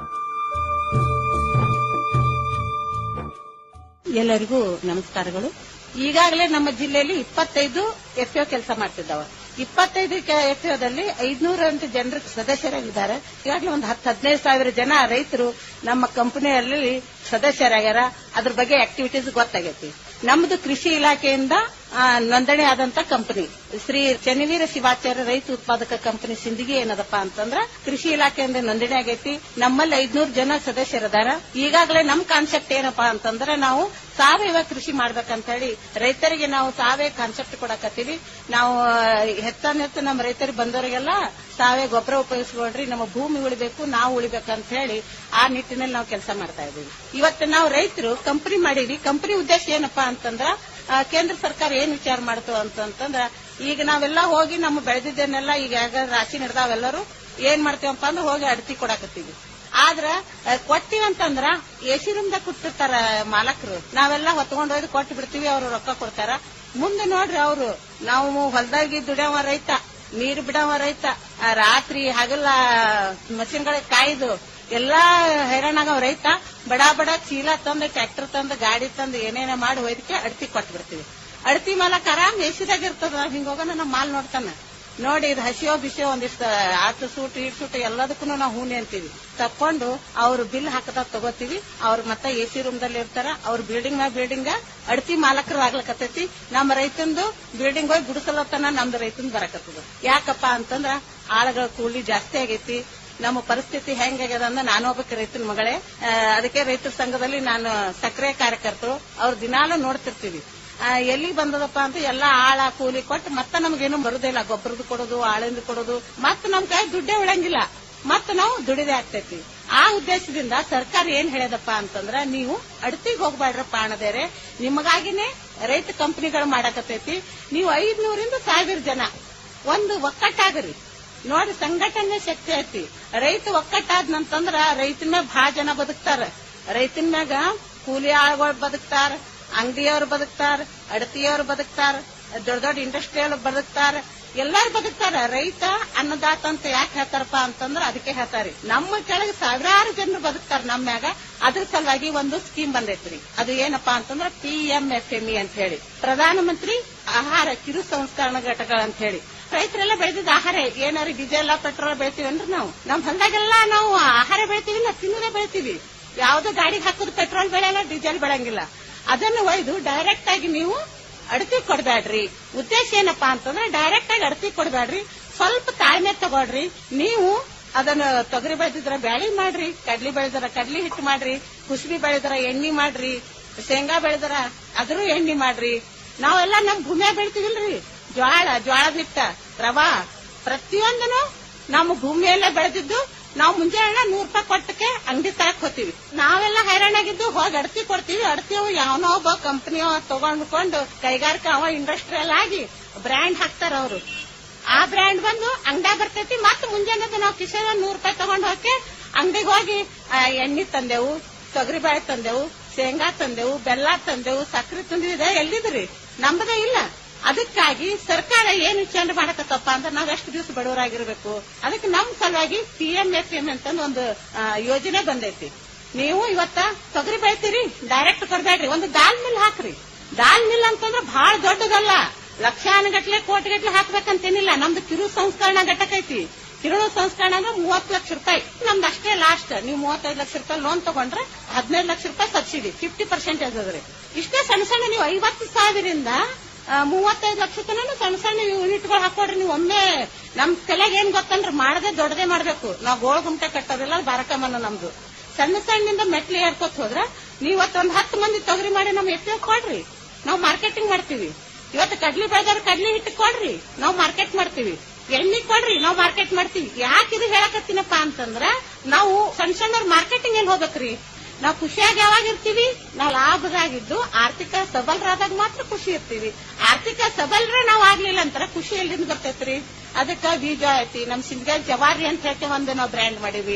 ಎಲ್ಲರಿಗೂ ನಮಸ್ಕಾರಗಳು ಈಗಾಗಲೇ ನಮ್ಮ ಜಿಲ್ಲೆಯಲ್ಲಿ ಇಪ್ಪತ್ತೈದು ಎಫ್ಒ ಕೆಲಸ ಮಾಡ್ತಿದ್ದಾವೆ ಇಪ್ಪತ್ತೈದು ಎಫ್ಒದಲ್ಲಿ ಐದ್ನೂರಂತ ಜನರು ಸದಸ್ಯರಾಗಿದ್ದಾರೆ ಈಗಾಗಲೇ ಒಂದು ಹತ್ತು ಹದಿನೈದು ಸಾವಿರ ಜನ ರೈತರು ನಮ್ಮ ಕಂಪನಿಯಲ್ಲಿ ಸದಸ್ಯರಾಗ್ಯಾರ ಅದ್ರ ಬಗ್ಗೆ ಆಕ್ಟಿವಿಟೀಸ್ ಗೊತ್ತಾಗೈತಿ ನಮ್ದು ಕೃಷಿ ಇಲಾಖೆಯಿಂದ ಆ, ನೋಂದಣಿ ಆದಂತ ಕಂಪನಿ ಶ್ರೀ ಚನ್ನವೀರ ಶಿವಾಚಾರ್ಯ ರೈತ ಉತ್ಪಾದಕ ಕಂಪನಿ ಸಿಂದಗಿ ಏನದಪ್ಪ ಅಂತಂದ್ರ ಕೃಷಿ ಇಲಾಖೆಯಿಂದ ನೋಂದಣಿ ಆಗೈತಿ ನಮ್ಮಲ್ಲಿ ಐದ್ನೂರು ಜನ ಸದಸ್ಯರದಾರ ಈಗಾಗಲೇ ನಮ್ ಕಾನ್ಸೆಪ್ಟ್ ಏನಪ್ಪಾ ಅಂತಂದ್ರೆ ನಾವು ಸಾವಯವ ಕೃಷಿ ಮಾಡ್ಬೇಕಂತ ಹೇಳಿ ರೈತರಿಗೆ ನಾವು ಸಾವಯವ ಕಾನ್ಸೆಪ್ಟ್ ಕೊಡಕತ್ತೀವಿ ನಾವು ಹೆಚ್ಚಾನ ಹೆಚ್ಚು ನಮ್ಮ ರೈತರಿಗೆ ಬಂದವರಿಗೆಲ್ಲ ಸಾವಯವ ಗೊಬ್ಬರ ಉಪಯೋಗಿಸ್ಕೊಳ್ರಿ ನಮ್ಮ ಭೂಮಿ ಉಳಿಬೇಕು ನಾವು ಉಳಿಬೇಕಂತ ಹೇಳಿ ಆ ನಿಟ್ಟಿನಲ್ಲಿ ನಾವು ಕೆಲಸ ಮಾಡ್ತಾ ಇದೀವಿ ಇವತ್ತು ನಾವು ರೈತರು ಕಂಪನಿ ಮಾಡೀವಿ ಕಂಪನಿ ಉದ್ದೇಶ ಏನಪ್ಪಾ ಅಂತಂದ್ರ ಆ, ಕೇಂದ್ರ ಸರ್ಕಾರ ಏನ್ ವಿಚಾರ ಮಾಡ್ತು ಅಂತಂದ್ರ ಈಗ ನಾವೆಲ್ಲ ಹೋಗಿ ನಮ್ಮ ಬೆಳೆದಿದ್ದನ್ನೆಲ್ಲ ಈಗ ಯಾಗ ರಾಶಿ ನಡೆದಾವೆಲ್ಲರೂ ಏನ್ ಮಾಡ್ತೀವಪ್ಪ ಅಂದ್ರೆ ಹೋಗಿ ಅಡತಿ ಕೊಡಾಕತ್ತೀವಿ ಆದ್ರ ಆ, ಕೊಟ್ಟಿವಂತಂದ್ರ ಎಸಿ ರೂಮ್ದಾಗ ಕೊಟ್ಟಿರ್ತಾರ ಮಾಲಕರು ನಾವೆಲ್ಲ ಹೊತ್ಕೊಂಡು ಹೋಗಿ ಕೊಟ್ಟು ಬಿಡ್ತೀವಿ ಅವ್ರು ರೊಕ್ಕ ಕೊಡ್ತಾರ ಮುಂದೆ ನೋಡ್ರಿ ಅವರು ನಾವು ಹೊಲದಾಗಿ ದುಡಿಯವ ರೈತ ನೀರು ಬಿಡವ ರೈತ ಆ, ರಾತ್ರಿ ಹಗಲ ಮಷಿನ್ಗಳಿಗೆ ಕಾಯ್ದು ಎಲ್ಲಾ ಹೈರಾಣಾಗವ ರೈತ ಬಡ ಬಡ ಚೀಲ ತಂದು ಟ್ರ್ಯಾಕ್ಟರ್ ತಂದು ಗಾಡಿ ತಂದು ಏನೇನ ಮಾಡಿ ಒಯ್ದಕ್ಕೆ ಅಡತಿ ಕೊಟ್ಟು ಬಿಡ್ತೀವಿ ಅಡತಿ ಮಾಲಕ್ ಆರಾಮ್ ಎಸಿದಾಗ ಇರ್ತದ ಹಿಂಗ ಹೋಗೋಣ ನಮ್ಮ ಮಾಲ್ ನೋಡ್ತಾನ ನೋಡಿ ಇದು ಹಸಿಯೋ ಬಿಸಿಯೋ ಒಂದಿಷ್ಟು ಆಟು ಸೂಟ್ ಈಟ್ ಸೂಟ್ ಎಲ್ಲದಕ್ಕೂ ನಾವು ಹೂನೆ ಅಂತೀವಿ ತಕೊಂಡು ಅವ್ರು ಬಿಲ್ ಹಾಕದ ತಗೋತೀವಿ ಅವ್ರು ಮತ್ತೆ ಎ ಸಿ ರೂಮ್ ದಲ್ಲಿ ಇರ್ತಾರ ಅವ್ರ ಬಿಲ್ಡಿಂಗ್ ಮ್ಯಾಗ ಬಿಲ್ಡಿಂಗ್ ಅಡತಿ ಮಾಲಕರು ಆಗ್ಲಕತ್ತೈತಿ ನಮ್ಮ ರೈತಂದು ಬಿಲ್ಡಿಂಗ್ ಹೋಗಿ ಗುಡಿಸಲತ್ತನ ನಮ್ದು ರೈತಂದು ಬರಕತ್ತದ ಯಾಕಪ್ಪ ಅಂತಂದ್ರ ಆಳುಗಳ ಕೂಲಿ ಜಾಸ್ತಿ ಆಗೈತಿ ನಮ್ಮ ಪರಿಸ್ಥಿತಿ ಹೆಂಗಾಗ್ಯದ ಅಂದ್ರೆ ನಾನು ಒಬ್ಬಕ್ಕೆ ರೈತನ ಮಗಳೇ ಆ, ಅದಕ್ಕೆ ರೈತರ ಸಂಘದಲ್ಲಿ ನಾನು ಸಕ್ರಿಯ ಕಾರ್ಯಕರ್ತರು ಅವ್ರ ದಿನಾಲು ನೋಡ್ತಿರ್ತೀವಿ ಆ, ಎಲ್ಲಿ ಬಂದದಪ್ಪ ಅಂತ ಎಲ್ಲಾ ಆಳ ಕೂಲಿ ಕೊಟ್ಟು ಮತ್ತೆ ನಮ್ಗೇನು ಬರುದಿಲ್ಲ ಗೊಬ್ಬರದ್ದು ಕೊಡೋದು ಆಳಿಂದ ಕೊಡೋದು ಮತ್ತೆ ನಮ್ ಕೈ ದುಡ್ಡೇ ಉಳಂಗಿಲ್ಲ ಮತ್ತೆ ನಾವು ದುಡಿದೇ ಆಗ್ತೈತಿ ಆ ಉದ್ದೇಶದಿಂದ ಸರ್ಕಾರ ಏನ್ ಹೇಳ್ಯದಪ್ಪ ಅಂತಂದ್ರ ನೀವು ಅಡತಿಗೆ ಹೋಗ್ಬೇಡ್ರಪ್ಪ ಅಣದೇರೆ ನಿಮಗಾಗಿನೇ ರೈತ ಕಂಪನಿಗಳು ಮಾಡಕತ್ತೈತಿ ನೀವು ಐದ್ನೂರಿಂದ ಸಾವಿರ ಜನ ಒಂದು ಒಕ್ಕಟ್ಟಾಗ್ರಿ ನೋಡಿ ಸಂಘಟನೆ ಶಕ್ತಿ ಐತಿ ರೈತ ಒಕ್ಕಟ್ಟಾದ್ನಂತಂದ್ರ ರೈತನ ಮ್ಯಾಗ ಬಹಳ ಜನ ಬದುಕ್ತಾರ ರೈತನ ಮ್ಯಾಗ ಕೂಲಿ ಆಳುಗಳು ಬದುಕ್ತಾರ ಅಂಗಡಿಯವ್ರು ಬದುಕ್ತಾರ ಅಡತಿಯವ್ರು ಬದುಕ್ತಾರ ದೊಡ್ಡ ದೊಡ್ಡ ಇಂಡಸ್ಟ್ರಿಯಲ್ ಬದುಕ್ತಾರ ಎಲ್ಲಾರು ಬದುಕ್ತಾರ ರೈತ ಅನ್ನದಾತ ಅಂತ ಯಾಕೆ ಹೇಳ್ತಾರಪ್ಪ ಅಂತಂದ್ರ ಅದಕ್ಕೆ ಹೇಳ್ತಾರಿ ನಮ್ಮ ಕೆಳಗೆ ಸಾವಿರಾರು ಜನರು ಬದುಕ್ತಾರ ನಮ್ಮ ಮ್ಯಾಗ ಅದ್ರ ಸಲುವಾಗಿ ಒಂದು ಸ್ಕೀಮ್ ಬಂದೈತ್ರಿ ಅದು ಏನಪ್ಪಾ ಅಂತಂದ್ರ P M F M E ಅಂತ ಹೇಳಿ ಪ್ರಧಾನಮಂತ್ರಿ ಆಹಾರ ಕಿರು ಸಂಸ್ಕರಣ ಘಟಕಗಳು ಅಂತ ಹೇಳಿ ರೈತರೆಲ್ಲ ಬೆಳೆದಿದ್ದ ಆಹಾರ ಏನಾರು ಡೀಸೆಲ್ ಪೆಟ್ರೋಲ್ ಬೆಳಿತೀವನ್ರಿ ನಾವು ನಮ್ ಹೊಲದಾಗೆಲ್ಲ ನಾವು ಆಹಾರ ಬೆಳಿತೀವಿ ನಾವು ತಿನ್ನೋದೇ ಬೆಳಿತೀವಿ ಯಾವ್ದು ಗಾಡಿಗೆ ಹಾಕೋದು ಪೆಟ್ರೋಲ್ ಬೆಳೆಯಲ್ಲ ಡೀಸೆಲ್ ಬೆಳಂಗಿಲ್ಲ ಅದನ್ನು ಒಯ್ದು ಡೈರೆಕ್ಟ್ ಆಗಿ ನೀವು ಅಡತಿ ಕೊಡ್ಬೇಡ್ರಿ ಉದ್ದೇಶ ಏನಪ್ಪಾ ಅಂತಂದ್ರೆ ಡೈರೆಕ್ಟ್ ಆಗಿ ಅಡತಿ ಕೊಡ್ಬೇಡ್ರಿ ಸ್ವಲ್ಪ ತಾಳ್ಮೆ ತಗೊಳ್ರಿ ನೀವು ಅದನ್ನ ತೊಗರಿ ಬೆಳೆದಿದ್ರ ಬ್ಯಾಳಿ ಮಾಡ್ರಿ ಕಡ್ಲಿ ಬೆಳೆದ್ರ ಕಡ್ಲಿ ಹಿಟ್ಟು ಮಾಡ್ರಿ ಕುಸುಬಿ ಬೆಳೆದ್ರ ಎಣ್ಣಿ ಮಾಡ್ರಿ ಶೇಂಗಾ ಬೆಳೆದ್ರ ಅದ್ರೂ ಎಣ್ಣಿ ಮಾಡ್ರಿ ನಾವೆಲ್ಲ ನಮ್ ಭೂಮಿಯಾಗ ಬೆಳಿತೀವಿಲ್ರಿ ಜ್ವಾಳ ಜ್ವಾಳದ ಹಿಟ್ಟ ರವಾ ಪ್ರತಿಯೊಂದನು ನಮ್ಮ ಭೂಮಿಯಲ್ಲೇ ಬೆಳೆದಿದ್ದು ನಾವು ಮುಂಜಾನೆ ನೂರ್ ರೂಪಾಯಿ ಕೊಟ್ಟಕ್ಕೆ ಅಂಗಡಿ ತರಕ್ ಹೋಗ್ತೀವಿ ನಾವೆಲ್ಲ ಹೈರಾಣಾಗಿದ್ದು ಹೋಗಿ ಅಡತಿ ಕೊಡ್ತೀವಿ ಅಡತಿಯವು ಯಾವನೋ ಒಬ್ಬ ಕಂಪನಿಯೋ ತಗೊಂಡ್ಕೊಂಡು ಕೈಗಾರಿಕಾ ಅವ ಇಂಡಸ್ಟ್ರಿಯಲ್ ಆಗಿ ಬ್ರ್ಯಾಂಡ್ ಹಾಕ್ತಾರ ಅವರು ಆ ಬ್ರ್ಯಾಂಡ್ ಬಂದು ಅಂಗಡಿ ಬರ್ತೈತಿ ಮತ್ತೆ ಮುಂಜಾನೆ ನಾವು ಕಿಶನ್ ನೂರ್ ರೂಪಾಯಿ ತಗೊಂಡ್ ಹೋಗಿ ಅಂಗಡಿಗೆ ಹೋಗಿ ಆ, ಎಣ್ಣೆ ತಂದೆವು ತೊಗರಿ ಬೇಳೆ ತಂದೆವು ಶೇಂಗಾ ತಂದೆವು ಬೆಲ್ಲ ತಂದೆವು ಸಕ್ಕರೆ ತಂದಿದೆ ಎಲ್ಲಿದ್ರಿ ನಮ್ಮದೇ ಇಲ್ಲ ಅದಕ್ಕಾಗಿ ಸರ್ಕಾರ ಏನ್ ವಿಚಾರಣೆ ಮಾಡಕತ್ತಪ್ಪ ಅಂದ್ರೆ ನಾವ್ ಎಷ್ಟು ದಿವಸ ಬಡವರಾಗಿರ್ಬೇಕು ಅದಕ್ಕೆ ನಮ್ ಸಲುವಾಗಿ ಪಿ ಎಂ ಎಫ್ ಎಂ ಅಂತಂದು ಒಂದು ಆ, ಯೋಜನೆ ಬಂದೈತಿ ನೀವು ಇವತ್ತ ತೊಗರಿ ಬೆಳಿತೀರಿ ಡೈರೆಕ್ಟ್ ಕೊಡ್ಬೇಡ್ರಿ ಒಂದು ದಾಲ್ ಮಿಲ್ ಹಾಕ್ರಿ ದಾಲ್ ಮಿಲ್ ಅಂತಂದ್ರೆ ಬಹಳ ದೊಡ್ಡದಲ್ಲ ಲಕ್ಷಾನುಗಟ್ಲೆ ಕೋಟಿಗಟ್ಲೆ ಹಾಕ್ಬೇಕಂತೇನಿಲ್ಲ ನಮ್ದು ಕಿರು ಸಂಸ್ಕರಣಾ ಘಟಕ ಐತಿ ಕಿರು ಸಂಸ್ಕರಣ ಅಂದ್ರೆ ಮೂವತ್ತು ಲಕ್ಷ ರೂಪಾಯಿ ನಮ್ದು ಅಷ್ಟೇ ಲಾಸ್ಟ್ ನೀವು ಮೂವತ್ತೈದು ಲಕ್ಷ ರೂಪಾಯಿ ಲೋನ್ ತಗೊಂಡ್ರೆ ಹದಿನೈದು ಲಕ್ಷ ರೂಪಾಯಿ ಸಬ್ಸಿಡಿ ಫಿಫ್ಟಿ ಪರ್ಸೆಂಟೇಜ್ ಅದ್ರಿ ಇಷ್ಟೇ ಸಣ್ಣ ಸಣ್ಣ ನೀವು ಐವತ್ತು ಸಾವಿರದಿಂದ ಆ, ಮೂವತ್ತೈದು ಲಕ್ಷ ತನಕ ಸಣ್ಣ ಸಣ್ಣ ಯೂನಿಟ್ಗಳು ಹಾಕೊಡ್ರಿ ನೀವು ಒಮ್ಮೆ ನಮ್ ತಲೆಗೆ ಏನ್ ಗೊತ್ತಂದ್ರೆ ಮಾಡದೆ ದೊಡ್ಡದೇ ಮಾಡ್ಬೇಕು ನಾವು ಗೋಳ ಗುಮ್ಟೆ ಕಟ್ಟೋದಿಲ್ಲ ಬಾರಕಮನ್ನ ನಮ್ದು ಸಣ್ಣ ಸಣ್ಣದಿಂದ ಮೆಟ್ಲಿ ಏರ್ಕೋತ್ ಹೋದ್ರ ನೀವ್ ಇವತ್ತೊಂದ್ ಹತ್ತು ಮಂದಿ ತೊಗರಿ ಮಾಡಿ ನಮ್ ಎಫ್ ಕೊಡ್ರಿ ನಾವು ಮಾರ್ಕೆಟಿಂಗ್ ಮಾಡ್ತೀವಿ ಇವತ್ತು ಕಡ್ಲಿ ಬೆಳೆದವ್ರು ಕಡ್ಲಿ ಹಿಟ್ಟು ಕೊಡ್ರಿ ನಾವು ಮಾರ್ಕೆಟ್ ಮಾಡ್ತೀವಿ ಎಣ್ಣೆ ಕೊಡ್ರಿ ನಾವು ಮಾರ್ಕೆಟ್ ಮಾಡ್ತೀವಿ ಯಾಕೆ ಇದು ಹೇಳಕತ್ತೀನಪ್ಪ ಅಂತಂದ್ರ ನಾವು ಸಣ್ಣ ಸಣ್ಣವ್ರ ಮಾರ್ಕೆಟಿಂಗ್ ಎಲ್ಲಿ ಹೋಗ್ಬೇಕ್ರಿ ನಾವು ಖುಷಿಯಾಗಿ ಯಾವಾಗ ಇರ್ತೀವಿ ನಾವು ಲಾಭದಾಗಿದ್ದು ಆರ್ಥಿಕ ಸಬಲರಾದಾಗ ಮಾತ್ರ ಖುಷಿ ಇರ್ತೀವಿ ಆರ್ಥಿಕ ಸಬಲರ ನಾವು ಆಗ್ಲಿಲ್ಲ ಅಂತಾರ ಖುಷಿ ಎಲ್ಲಿಂದ ಬರ್ತೈತ್ರಿ ಅದಕ್ಕ ಬೀಜ ಐತಿ ನಮ್ ಸಿಂಧಗಾಯಿ ಜವಾರಿ ಅಂತ ಹೇಳಿ ಒಂದು ನಾವು ಬ್ರ್ಯಾಂಡ್ ಮಾಡೀವಿ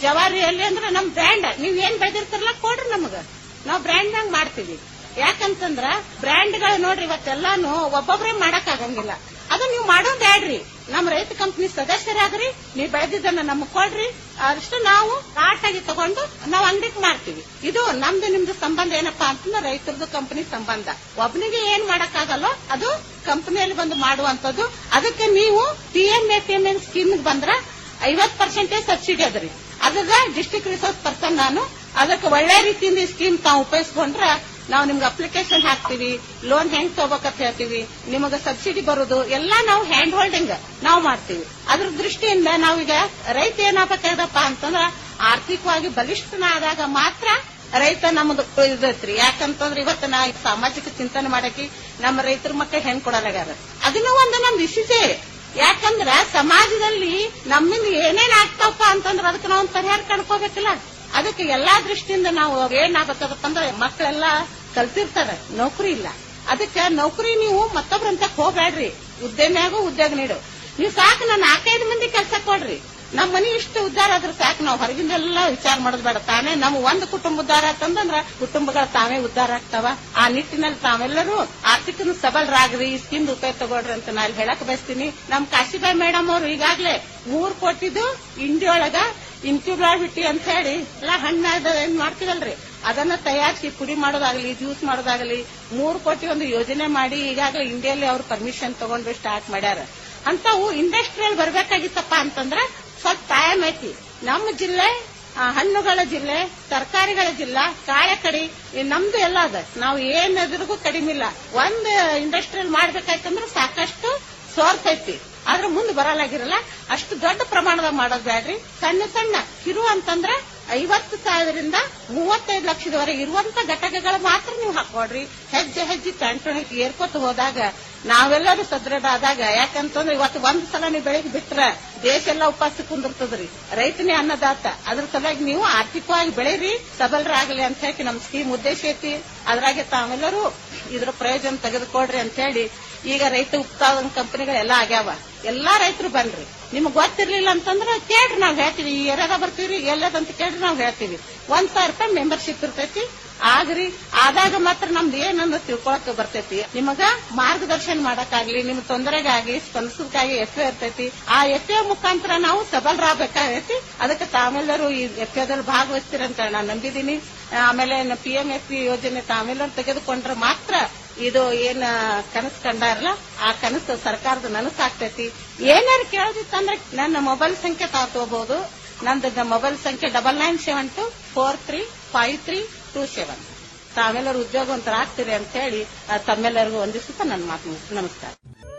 ಜವಾರಿಯಲ್ಲಿ ಅಂದ್ರೆ ನಮ್ ಬ್ರ್ಯಾಂಡ್ ನೀವ್ ಏನ್ ಬೆಳೆದಿರ್ತಾರಲ್ಲ ಕೊಡ್ರಿ ನಮಗ ನಾವ್ ಬ್ರ್ಯಾಂಡ್ ನಾಗ ಮಾಡ್ತೀವಿ ಯಾಕಂತಂದ್ರ ಬ್ರ್ಯಾಂಡ್ಗಳು ನೋಡ್ರಿ ಇವತ್ತೆಲ್ಲಾನು ಒಬ್ಬೊಬ್ರೇ ಮಾಡಕ್ ಆಗಂಗಿಲ್ಲ ಅದು ನೀವು ಮಾಡೋದ್ ಬ್ಯಾಡ್ರಿ ನಮ್ ರೈತ ಕಂಪನಿ ಸದಸ್ಯರಾಗ್ರಿ ನೀವ್ ಬೆಳೆದಿದ್ದನ್ನ ನಮಗ್ ಕೊಡ್ರಿ ಅಷ್ಟು ನಾವು ಆಗಿ ತಗೊಂಡು ನಾವು ಅಂಗಡಿಗೆ ಮಾರ್ತೀವಿ ಇದು ನಮ್ದು ನಿಮ್ದು ಸಂಬಂಧ ಏನಪ್ಪಾ ಅಂತಂದ್ರೆ ರೈತರದು ಕಂಪನಿ ಸಂಬಂಧ ಒಬ್ನಿಗೆ ಏನ್ ಮಾಡಕ್ಕಾಗಲ್ಲೋ ಅದು ಕಂಪನಿಯಲ್ಲಿ ಬಂದು ಮಾಡುವಂತದ್ದು ಅದಕ್ಕೆ ನೀವು P M A P M N scheme ಬಂದ್ರ ಐವತ್ ಪರ್ಸೆಂಟೇಜ್ ಸಬ್ಸಿಡಿ ಅದ್ರಿ ಅದಾಗ ಡಿಸ್ಟ್ರಿಕ್ಟ್ ರಿಸೋರ್ಸ್ ಪರ್ಸನ್ ನಾನು ಅದಕ್ಕೆ ಒಳ್ಳೆ ರೀತಿಯಿಂದ ಈ ಸ್ಕೀಮ್ ತಾವು ಉಪಯೋಗಿಸ್ಕೊಂಡ್ರ ನಾವು ನಿಮ್ಗೆ ಅಪ್ಲಿಕೇಶನ್ ಹಾಕ್ತಿವಿ ಲೋನ್ ಹೆಂಗ್ ತಗೋಬೇಕಂತ ಹೇಳ್ತೀವಿ ನಿಮಗೆ ಸಬ್ಸಿಡಿ ಬರೋದು ಎಲ್ಲಾ ನಾವು ಹ್ಯಾಂಡ್ ಹೋಲ್ಡಿಂಗ್ ನಾವು ಮಾಡ್ತೀವಿ ಅದ್ರ ದೃಷ್ಟಿಯಿಂದ ನಾವೀಗ ರೈತ ಏನಾಗಬೇಕಾಗದಪ್ಪ ಅಂತಂದ್ರ ಆರ್ಥಿಕವಾಗಿ ಬಲಿಷ್ಠನಾದಾಗ ಮಾತ್ರ ರೈತ ನಮ್ದು ಇದೈತ್ರಿ ಯಾಕಂತಂದ್ರೆ ಇವತ್ತು ನಾ ಈ ಸಾಮಾಜಿಕ ಚಿಂತನೆ ಮಾಡಕ್ಕೆ ನಮ್ಮ ರೈತರ ಮಕ್ಕಳು ಹೆಣ್ ಕೊಡಲಾಗ್ಯಾರ ಅದನ್ನು ಒಂದು ನಮ್ದು ಇಶ್ಯೂಸೇ ಯಾಕಂದ್ರ ಸಮಾಜದಲ್ಲಿ ನಮ್ಮಿಂದ ಏನೇನ್ ಆಗ್ತಾವಪ್ಪ ಅಂತಂದ್ರ ಅದಕ್ಕೆ ನಾವು ಒಂದು ಪರಿಹಾರ ಕಂಡ್ಕೋಬೇಕಲ್ಲ ಅದಕ್ಕೆ ಎಲ್ಲಾ ದೃಷ್ಟಿಯಿಂದ ನಾವು ಏನಾಗತ್ತದಪ್ಪ ಅಂದ್ರೆ ಮಕ್ಕಳೆಲ್ಲ ಕಲ್ತಿರ್ತಾರೆ ನೌಕರಿ ಇಲ್ಲ ಅದಕ್ಕೆ ನೌಕರಿ ನೀವು ಮತ್ತೊಬ್ರಂತ ಹೋಗ್ಬೇಡ್ರಿ ಉದ್ಯಮಿಯಾಗೂ ಉದ್ಯೋಗ ನೀಡು ನೀವು ಸಾಕು ನಾನು ನಾಲ್ಕೈದು ಮಂದಿ ಕೆಲಸ ಕೊಡ್ರಿ ನಮ್ಮ ಮನಿ ಇಷ್ಟು ಉದ್ದಾರ ಆದ್ರೆ ಸಾಕು ನಾವು ಹೊರಗಿಂದೆಲ್ಲ ವಿಚಾರ ಮಾಡೋದು ಬೇಡ ತಾನೇ ನಮ್ಮ ಒಂದು ಕುಟುಂಬ ಉದ್ದಾರ ಆತಂದ್ರ ಕುಟುಂಬಗಳು ತಾವೇ ಉದ್ದಾರ ಆಗ್ತಾವ ಆ ನಿಟ್ಟಿನಲ್ಲಿ ತಾವೆಲ್ಲರೂ ಆರ್ಥಿಕ ಸಬಲರಾಗ್ರಿ ಈ ಸ್ಕೀಮ್ ಉಪಯೋಗ ತಗೊಳ್ರಿ ಅಂತ ನಾನು ಹೇಳಕ್ ಬಯಸ್ತೀನಿ ನಮ್ ಕಾಶಿಬಾಯಿ ಮೇಡಮ್ ಅವರು ಈಗಾಗ್ಲೇ ಮೂರ್ ಕೋಟಿದು ಇಂಡಿಯೊಳಗ ಇನ್ಕ್ಯುಬಾಬಿಟಿ ಅಂತ ಹೇಳಿ ಎಲ್ಲ ಹಣ್ಣಾದ ಏನ್ ಮಾಡ್ತೀವಲ್ರಿ ಅದನ್ನ ತಯಾರಿಸಿ ಪುಡಿ ಮಾಡೋದಾಗ್ಲಿ ಜ್ಯೂಸ್ ಮಾಡೋದಾಗ್ಲಿ ಮೂರು ಕೋಟಿ ಒಂದು ಯೋಜನೆ ಮಾಡಿ ಈಗಾಗಲೇ ಇಂಡಿಯಲ್ಲಿ ಅವ್ರು ಪರ್ಮಿಷನ್ ತಗೊಂಡು ಸ್ಟಾರ್ಟ್ ಮಾಡ್ಯಾರ ಅಂತವು ಇಂಡಸ್ಟ್ರಿಯಲ್ ಬರ್ಬೇಕಾಗಿತ್ತಪ್ಪ ಅಂತಂದ್ರ ಸ್ವಲ್ಪ ಟೈಮ್ ಐತಿ ನಮ್ಮ ಜಿಲ್ಲೆ ಆ, ಹಣ್ಣುಗಳ ಜಿಲ್ಲೆ ತರಕಾರಿಗಳ ಜಿಲ್ಲಾ ಕಾಳೆಕಡಿ ಈ ನಮ್ದು ಎಲ್ಲ ಅದ ನಾವು ಏನಾದ್ರಿಗೂ ಕಡಿಮೆ ಇಲ್ಲ ಒಂದ್ ಇಂಡಸ್ಟ್ರಿಯಲ್ ಮಾಡ್ಬೇಕಾಯ್ತಂದ್ರ ಸಾಕಷ್ಟು ಸೋರ್ಸ್ ಐತಿ ಆದ್ರೆ ಮುಂದೆ ಬರಲಾಗಿರಲ್ಲ ಅಷ್ಟು ದೊಡ್ಡ ಪ್ರಮಾಣದಾಗ ಮಾಡೋದ್ ಬ್ಯಾಡ್ರಿ ಸಣ್ಣ ಸಣ್ಣ ಕಿರು ಅಂತಂದ್ರ ಐವತ್ತು ಸಾವಿರದಿಂದ ಮೂವತ್ತೈದು ಲಕ್ಷದವರೆಗೆ ಇರುವಂತ ಘಟಕಗಳು ಮಾತ್ರ ನೀವು ಹಾಕೊಡ್ರಿ ಹೆಜ್ಜೆ ಹೆಜ್ಜೆ ಟಂಟಣಿಗೆ ಏರ್ಕೊತ ಹೋದಾಗ ನಾವೆಲ್ಲರೂ ಸದೃಢ ಆದಾಗ ಯಾಕಂತಂದ್ರೆ ಇವತ್ತು ಒಂದ್ ಸಲ ನೀವು ಬೆಳಿಗ್ಗೆ ಬಿಟ್ರ ದೇಶ ಎಲ್ಲ ಉಪವಾಸ ಕುಂದಿರ್ತದ್ರಿ ರೈತನೇ ಅನ್ನದಾತ ಅದ್ರ ಸಲುವಾಗಿ ನೀವು ಆರ್ಥಿಕವಾಗಿ ಬೆಳೀರಿ ಸಬಲರಾಗಲಿ ಅಂತ ಹೇಳಿ ನಮ್ ಸ್ಕೀಮ್ ಉದ್ದೇಶ ಐತಿ ಅದ್ರಾಗೆ ತಾವೆಲ್ಲರೂ ಇದ್ರ ಪ್ರಯೋಜನ ತೆಗೆದುಕೊಡ್ರಿ ಅಂತ ಹೇಳಿ ಈಗ ರೈತ ಉತ್ಪಾದನಾ ಕಂಪನಿಗಳೆಲ್ಲ ಆಗ್ಯಾವ ಎಲ್ಲಾ ರೈತರು ಬನ್ರಿ ನಿಮ್ಗ್ ಗೊತ್ತಿರ್ಲಿಲ್ಲ ಅಂತಂದ್ರೆ ಕೇಳ್ರಿ ನಾವ್ ಹೇಳ್ತೀವಿ ಈ ಏರಿಯಾದ ಬರ್ತೀವಿ ಎಲ್ಲದಂತ ಕೇಳ್ರಿ ನಾವ್ ಹೇಳ್ತೀವಿ ಒಂದ್ ಸಾವಿರ ರೂಪಾಯಿ ಮೆಂಬರ್ಶಿಪ್ ಇರ್ತೈತಿ ಆಗ್ರಿ ಆದಾಗ ಮಾತ್ರ ನಮ್ದು ಏನನ್ನ ತಿಳ್ಕೊಳಕ್ ಬರ್ತೈತಿ ನಿಮಗ ಮಾರ್ಗದರ್ಶನ ಮಾಡಕ್ಕಾಗ್ಲಿ ನಿಮ್ ತೊಂದರೆಗಾಗಿ ಸ್ಪಂದಿಸೋದಕ್ಕಾಗಿ ಎಫ್ ಇರ್ತೈತಿ ಆ ಎಫ್ ಮುಖಾಂತರ ನಾವು ಸಬಲರಾಗಬೇಕಾಗೈತಿ ಅದಕ್ಕೆ ತಾವೆಲ್ಲರೂ ಈ ಎಫ್ ದಲ್ಲಿ ಭಾಗವಹಿಸ್ತೀರಂತ ನಾನು ನಂಬಿದೀನಿ ಆಮೇಲೆ ಪಿ ಎಂ ಎಫ್ ಯೋಜನೆ ತಾವೆಲ್ಲರೂ ತೆಗೆದುಕೊಂಡ್ರೆ ಮಾತ್ರ ಇದು ಏನ್ ಕನಸು ಕಂಡಾರಲ್ಲ ಆ ಕನಸು ಸರ್ಕಾರದ ನನಸಾಗ್ತೈತಿ ಏನಾರು ಕೇಳೋದಿತ್ತಂದ್ರೆ ನನ್ನ ಮೊಬೈಲ್ ಸಂಖ್ಯೆ ತಾವು ತಗೋಬಹುದು ನಂದು ಮೊಬೈಲ್ ಸಂಖ್ಯೆ double nine seven two four three five three two seven ತಾವೆಲ್ಲರೂ ಉದ್ಯೋಗವಂತರಾಗ್ತೀರಿ ಅಂತ ಹೇಳಿ ಆ, ತಮ್ಮೆಲ್ಲರಿಗೂ ವಂದಿಸುತ್ತಾ ನನ್ನ ಮಾತು ಮುಗಿಸ್ತೀನಿ. ನಮಸ್ಕಾರ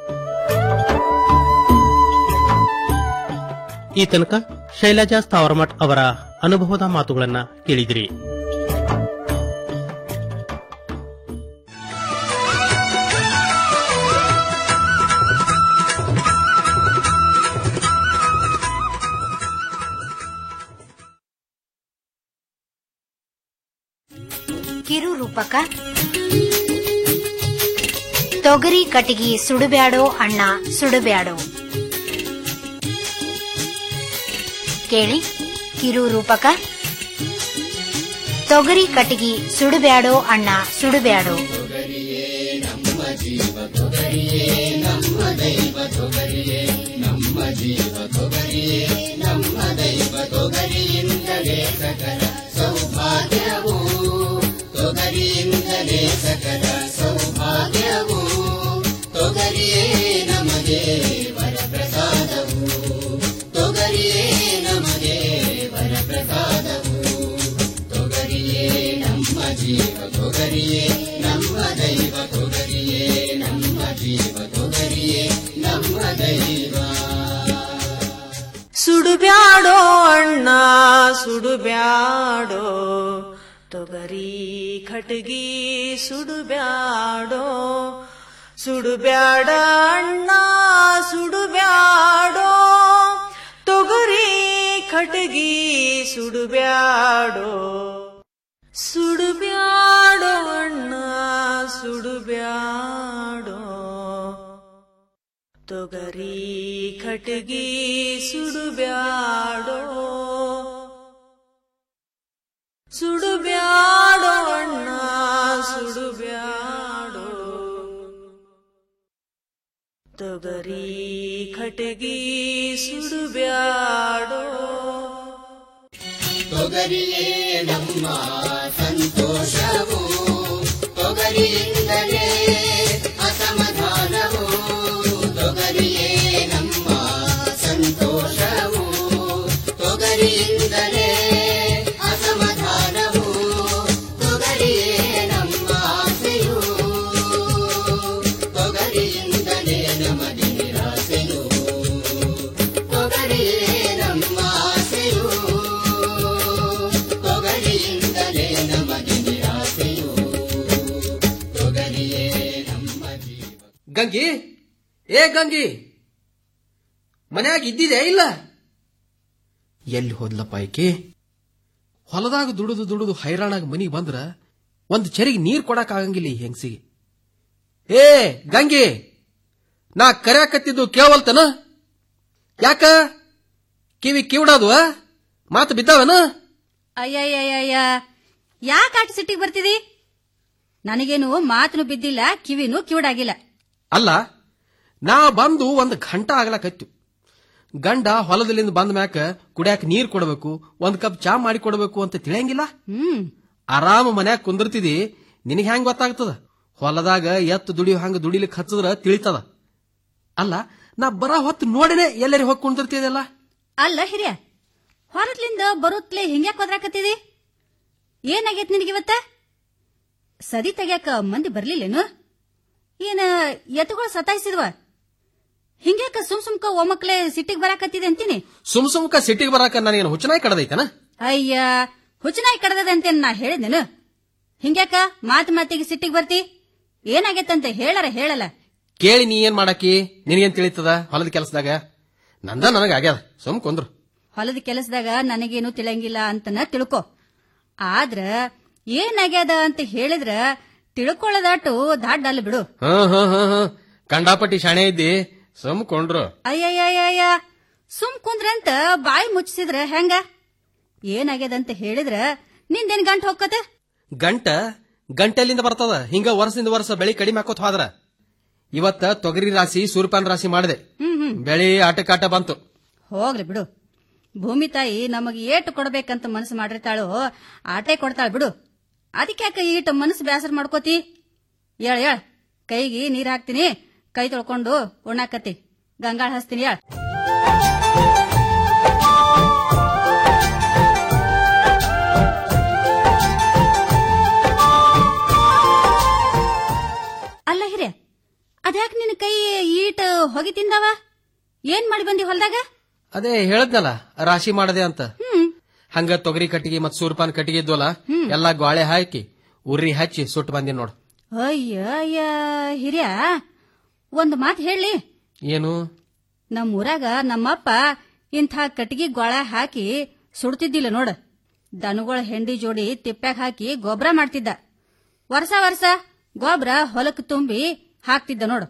ಈ ತನಕ ಶೈಲಜಾ ಸ್ಥಾವರಮಠ್ ಅವರ ಅನುಭವದ ಮಾತುಗಳನ್ನ ಕೇಳಿದಿರಿ ಕಿರು ರೂಪಕ ತೊಗರಿ ಕಟಗಿ ಸುಡುಬ್ಯಾಡೋ ಅಣ್ಣ ಸುಡುಬ್ಯಾಡೋ ಕೇಳಿ ಕಿರು ರೂಪಕ ತೊಗರಿ ಕಟಗಿ ಸುಡುಬ್ಯಾಡೋ ಅಣ್ಣ ಸುಡುಬ್ಯಾಡೋ ನಮ್ಮ ಜೀವ ತೊಗರಿಯೇ ನಮ್ಮ ದೈವ ತೊಗರಿಯೇ ನಮ್ಮ ಜೀವ ತೊಗರಿಯೇ ನಮ್ಮ ದೈವ ತೊಗರಿಯಿಂದಲೇ ಸಕಲ ಸೌಭಾಗ್ಯವು ತೊಗರಿಯಿಂದಲೇ ಸಕಲ ಸೌಭಾಗ್ಯವು ತೊಗರಿಯೇ ನಮಗೆ ವರಪ್ರಸಾದವು ತೊಗರಿಯೇ ನಮಗೆ ವರಪ್ರಸಾದವು ತೊಗರಿಯೇ ನಮ್ಮ ಜೀವ ತೊಗರಿಯೇ ನಮ್ಮ ದೈವ ತೊಗರಿಯೇ ನಮ್ಮ ಜೀವ ತೊಗರಿಯೇ ನಮ್ಮ ದೈವ ಸುಡುಬ್ಯಾಡೋ ಅಣ್ಣ ಸುಡುಬ್ಯಾಡೋ ತೊಗರಿ ಖಟಗಿ ಸುಡುಬ್ಯಾಡೋ ಸುಡುಬ್ಯಾಡ ಅಣ್ಣ ಸುಡುಬ್ಯಾಡೋ ತೊಗರಿ ಖಟಗಿ ಸುಡುಬ್ಯಾಡೋ ಸುಡುಬ್ಯಾಡೋ ಅಣ್ಣ ಸುಡುಬ್ಯಾಡೋ ತೊಗರಿ ಖಟಗಿ ಸುಡುಬ್ಯಾಡೋ ಸುಡುಬ್ಯಾಡೋ ಅಣ್ಣ ಸುಡುಬ್ಯಾಡೋ ತೊಗರಿ ಖಟಗಿ ಸುಡುಬ್ಯಾಡೋ ತೊಗರಿಯೇ ನಮ್ಮ ಸಂತೋಷವು ತೊಗರಿಯಿಂದಲೇ ಅಸಮಾಧಾನವು ತೊಗರಿಯೇ ನಮ್ಮ ಸಂತೋಷವು ತೊಗರಿಯಿಂದಲೇ ಅಸಮಾಧಾನವು ತೊಗರಿಯೇ ನಮ್ಮ ಆಸೆಯು ತೊಗರಿಯಿಂದಲೇ ನಮಗೆ ನಿರಾಸೆಯು ತೊಗರಿಯೇ ನಮ್ಮ ಆಸೆಯು ತೊಗರಿಯಿಂದಲೇ ನಮಗೆ ನಿರಾಸೆಯು ತೊಗರಿಯೇ ನಮ್ಮ ಜೀವ ಗಂಗಿ ಏ ಗಂಗಿ ಮನ್ಯಾಗ ಇದ್ದಿದೆ ಇಲ್ಲ ಎಲ್ಲಿ ಹೋದ್ಲಪ್ಪ ಈಕಿ ಹೊಲದಾಗ ದುಡಿದು ದುಡಿದು ಹೈರಾಣಾಗ ಮನಿಗೆ ಬಂದ್ರ ಒಂದ್ ಚೆರಿಗೆ ನೀರ್ ಕೊಡಕ್ ಆಗಂಗಿಲ್ಲ ಈ ಹೆಂಗಸಿಗೆ ಏ ಗಂಗಿ ನಾ ಕರ್ಯಾಕತ್ತಿದ್ದು ಕೇವಲ್ತನ ಯಾಕ ಕಿವಿ ಕಿವಿಡಾದ್ವ ಮಾತು ಬಿದ್ದಾವನ ಅಯ್ಯಯ್ಯಯ್ಯ ಯಾಕೆ ಆಟ ಸಿಟ್ಟಿಗೆ ಬರ್ತಿದಿ ನನಗೇನು ಮಾತನು ಬಿದ್ದಿಲ್ಲ ಕಿವಿನೂ ಕಿವಿಡಾಗಿಲ್ಲ ಅಲ್ಲ ನಾ ಬಂದು ಒಂದು ಘಂಟ ಆಗ್ಲಕತ್ತು ಗಂಡ ಹೊಲದಲ್ಲಿಂದ ಬಂದ ಮ್ಯಾಕ ಕುಡಿಯಾಕ ನೀರ್ ಕೊಡಬೇಕು ಒಂದ್ ಕಪ್ ಚಾ ಮಾಡಿ ಕೊಡಬೇಕು ಅಂತ ತಿಳಿಯಂಗಿಲ್ಲ ಹ್ಮ್ ಆರಾಮ ಮನ್ಯಾಗ ಕುಂದಿರ್ತಿದಿ ನಿನಗೆ ಹೆಂಗ್ ಗೊತ್ತಾಗ್ತದ ಹೊಲದಾಗ ಎತ್ತು ದುಡಿಯೋ ಹಂಗ ದುಡಿಲಿಕ್ ಹಚ್ಚದ್ರ ತಿಳಿತದ ಅಲ್ಲ ನಾ ಬರ ಹೊತ್ತು ನೋಡಿನೇ ಎಲ್ಲರಿ ಹೋಗಿ ಕುಂದಿರ್ತಿದೆಲ್ಲ ಅಲ್ಲ ಹಿರಿಯ ಹೊರತ್ಲಿಂದ ಬರುತ್ತಲೇ ಹಿಂಗ್ಯಾಕ್ ಒದ್ರಾಕತ್ತಿದಿ ಏನಾಗೈತ್ ನಿನಗಿವತ್ತ ಸದಿ ತೆಗ್ಯಾಕ ಮಂದಿ ಬರ್ಲಿಲ್ಲೇನು ಏನ ಎತ್ತುಗಳು ಸತಾಯಿಸಿದ್ವ ಹಿಂಗ್ಯಾಕ ಸುಮ್ ಸುಮ್ಕ ಒಮ್ಮಕ್ಲೆ ಸಿಟ್ಟಿಗೆ ಬರಾಕತ್ತಿದೆ ಅಂತೀನಿ ಸುಮ್ ಸುಮ್ಕ ಸಿಟಿಗೆ ಬರಾಕ ನನಗೇನು ಹುಚ್ಚನಾಯಿ ಕಡದೈತನ ಅಯ್ಯ ಹುಚ್ಚನಾಯಿ ಕಡದದ ಅಂತೇನ್ ನಾ ಹೇಳಿದ್ನೇನು ಹಿಂಗ್ಯಾಕ ಮಾತು ಮಾತಿಗೆ ಸಿಟ್ಟಿಗೆ ಬರ್ತಿ ಏನಾಗೈತಂತ ಹೇಳರ ಹೇಳಲ್ಲ ಕೇಳಿ ನೀ ಏನ್ ಮಾಡಾಕಿ ನಿನಗೇನ್ ತಿಳಿತದ ಹೊಲದ ಕೆಲಸದಾಗ ನಂದ ನನಗ ಆಗ್ಯಾದ ಸುಮ್ ಕುಂದ್ರು ಹೊಲದ ಕೆಲಸದಾಗ ನನಗೇನು ತಿಳಂಗಿಲ್ಲ ಅಂತನ ತಿಳ್ಕೊ ಆದ್ರ ಏನಾಗ್ಯದ ಅಂತ ಹೇಳಿದ್ರ ತಿಳ್ಕೊಳ್ಳೋದಾಟು ದಾಡ್ ಅಲ್ಲ ಬಿಡು ಹ್ಮ್ ಹ್ಮ್ ಹ್ಮ್ ಹ್ಮ್ ಕಂಡಾಪಟ್ಟಿ ಶಾಣೆ ಇದ್ದಿ ಸುಮ್ ಕೊಂಡ್ರು ಅಯ್ಯಯ್ಯಯ್ಯ ಸುಮ್ ಕುಂದ್ರಂತ ಬಾಯಿ ಮುಚ್ಚಿಸಿದ್ರ ಹೆಂಗ ಏನಾಗ್ಯದಂತ ಹೇಳಿದ್ರ ನಿಂದೇನ್ ಗಂಟ್ ಹೋಗತ್ತೆ ಗಂಟ ಗಂಟೆಲಿಂದ ಬರ್ತದ ಹಿಂಗ ವರ್ಷದಿಂದ ವರ್ಷ ಬೆಳಿ ಕಡಿಮೆ ಹಾಕೋತ್ ಹೋದ್ರ ಇವತ್ತ ತೊಗರಿ ರಾಶಿ ಸೂರ್ಯಪಾನ ರಾಶಿ ಮಾಡಿದೆ ಹ್ಮ್ ಹ್ಮ್ ಬೆಳಿ ಆಟಕಾಟ ಬಂತು ಹೋಗ್ಲಿ ಬಿಡು ಭೂಮಿ ತಾಯಿ ನಮಗೆ ಏಟು ಕೊಡ್ಬೇಕಂತ ಮನಸ್ಸು ಮಾಡಿರ್ತಾಳೋ ಆಟೇ ಕೊಡ್ತಾಳ ಬಿಡು ಅದಕ್ಕೆ ಯಾಕೆ ಈಟ ಮನಸ್ಸು ಬೇಸರ ಮಾಡ್ಕೋತಿ ಹೇಳ್ ಹೇಳ್ ಕೈಗೆ ನೀರ್ ಹಾಕ್ತೀನಿ ಕೈ ತೊಳ್ಕೊಂಡು ಉಣ್ಣಾಕತಿ ಗಂಗಾಳ ಹಸ್ತೀನಿ ಹೇಳ್ ಅಲ್ಲ ಹಿರಿಯ ಅದ್ಯಾಕ್ ನಿನ್ನ ಕೈ ಈಟ ಹೊಗೆ ತಿಂದವ ಏನ್ ಮಾಡಿ ಬಂದಿ ಹೊಲ್ದಾಗ ಅದೇ ಹೇಳದ್ನಲ್ಲ ರಾಶಿ ಮಾಡದೆ ಅಂತ ಹ್ಮ್ ಹಂಗ ತೊಗರಿ ಕಟ್ಟಿಗೆ ಮತ್ ಸೂರ್ಯಪಾನ ಕಟ್ಟಿಗೆ ಇದ್ವಲ್ಲ ಎಲ್ಲಾ ಗಾಳೆ ಹಾಕಿ ಉರ್ರಿ ಹಚ್ಚಿ ಸುಟ್ಟು ಬಂದಿ ನೋಡು ಅಯ್ಯ ಅಯ್ಯ ಹಿರಿಯ ಒಂದ್ ಮಾತು ಹೇಳಿ ಏನು ನಮ್ಮ ಊರಾಗ ನಮ್ಮಪ್ಪ ಇಂಥ ಕಟ್ಟಿಗೆ ಗೊಳ ಹಾಕಿ ಸುಡ್ತಿದ್ದಿಲ್ಲ ನೋಡ ದನಗಳ ಹೆಂಡಿ ಜೋಡಿ ತಿಪ್ಪ್ಯಾಗ ಹಾಕಿ ಗೊಬ್ಬರ ಮಾಡ್ತಿದ್ದ ವರ್ಷ ವರ್ಷ ಗೊಬ್ಬರ ಹೊಲಕ್ ತುಂಬಿ ಹಾಕ್ತಿದ್ದ ನೋಡು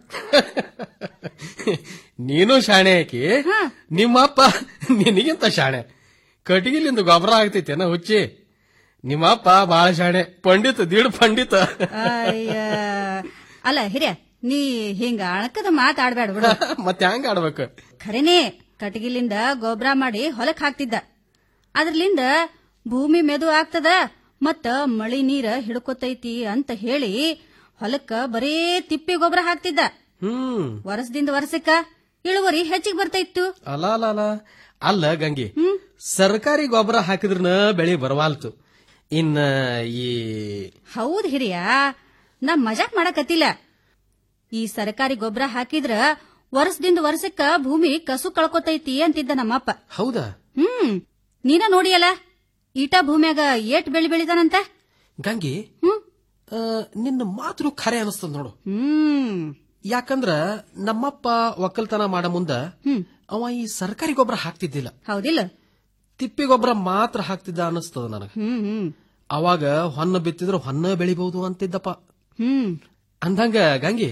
ನೀನು ಶಾಣೆ ಹಾಕಿ ನಿಮ್ಮಪ್ಪ ನಿನಗಿಂತ ಶಾಣೆ ಕಟ್ಟಿಗಿಲಿಂದ ಗೊಬ್ಬರ ಆಗ್ತೈತೇನ ಹುಚ್ಚಿ ನಿಮ್ಮಪ್ಪ ಬಾಳ ಶಾಣೆ ಪಂಡಿತ ದೀಡ್ ಪಂಡಿತ ಅಯ್ಯ ಅಲ್ಲ ಹಿರಿಯ ನೀ ಹಿಂಗ ಅಣಕದ ಮಾತಾಡ್ಬೇಡ ಬಿಡು ಮತ್ತೆ ಹೆಂಗ ಆಡ್ಬೇಕು ಖರೇನೆ ಕಟಗಿಲಿಂದ ಗೊಬ್ಬರ ಮಾಡಿ ಹೊಲಕ್ ಹಾಕ್ತಿದ್ದ ಅದ್ರಲಿಂದ ಭೂಮಿ ಮೆದು ಆಗ್ತದ ಮತ್ತ ಮಳಿ ನೀರ ಹಿಡ್ಕೊತೈತಿ ಅಂತ ಹೇಳಿ ಹೊಲಕ್ಕ ಬರೇ ತಿಪ್ಪಿ ಗೊಬ್ಬರ ಹಾಕ್ತಿದ್ದ ಹ್ಮ್ ವರ್ಷದಿಂದ ವರ್ಷಕ್ಕ ಇಳುವರಿ ಹೆಚ್ಚಿಗೆ ಬರ್ತಾಯಿತ್ತು ಅಲ್ಲ ಅಲ್ಲ ಅಲ್ಲ ಅಲ್ಲ ಗಂಗಿ ಸರ್ಕಾರಿ ಗೊಬ್ಬರ ಹಾಕಿದ್ರನ ಬೆಳಿ ಬರವಾಲ್ತು ಇನ್ನ ಈ ಹೌದ್ ಹಿರಿಯ ನಾ ಮಜಾಕ್ ಮಾಡಕತ್ತಿಲ್ಲ ಈ ಸರ್ಕಾರಿ ಗೊಬ್ಬರ ಹಾಕಿದ್ರ ವರ್ಷದಿಂದ ವರ್ಷಕ್ಕ ಭೂಮಿ ಕಸು ಕಳ್ಕೊತೈತಿ ಅಂತಿದ್ದ ನಮ್ಮಪ್ಪ ಹೌದಾ ಹ್ಮ್ ನೀನ ನೋಡಿಯಲ್ಲ ಈಟ ಭೂಮ್ಯಾಗ ಏಟ್ ಬೆಳಿ ಬೆಳಿತಾನಂತ ಗಂಗಿ ಆ, ನಿನ್ನ ಮಾತು ಖರೆ ಅನಿಸ್ತದ ನೋಡು ಹ್ಮ್ ಯಾಕಂದ್ರ ನಮ್ಮಪ್ಪ ಒಕ್ಕಲ್ತನ ಮಾಡ ಮುಂದ ಅವ ಈ ಸರ್ಕಾರಿ ಗೊಬ್ಬರ ಹಾಕ್ತಿದ್ದಿಲ್ಲ ಹೌದಿಲ್ಲ ತಿಪ್ಪಿ ಗೊಬ್ಬರ ಮಾತ್ರ ಹಾಕ್ತಿದ್ದ ಅನಿಸ್ತದ ನನಗ ಹ್ಮ್ ಹ್ಮ್ ಅವಾಗ ಹೊನ್ನ ಬಿತ್ತಿದ್ರ ಹೊನ್ನ ಬೆಳಿಬಹುದು ಅಂತಿದ್ದಪ್ಪ ಹ್ಮ್ ಅಂದಂಗ ಗಂಗಿ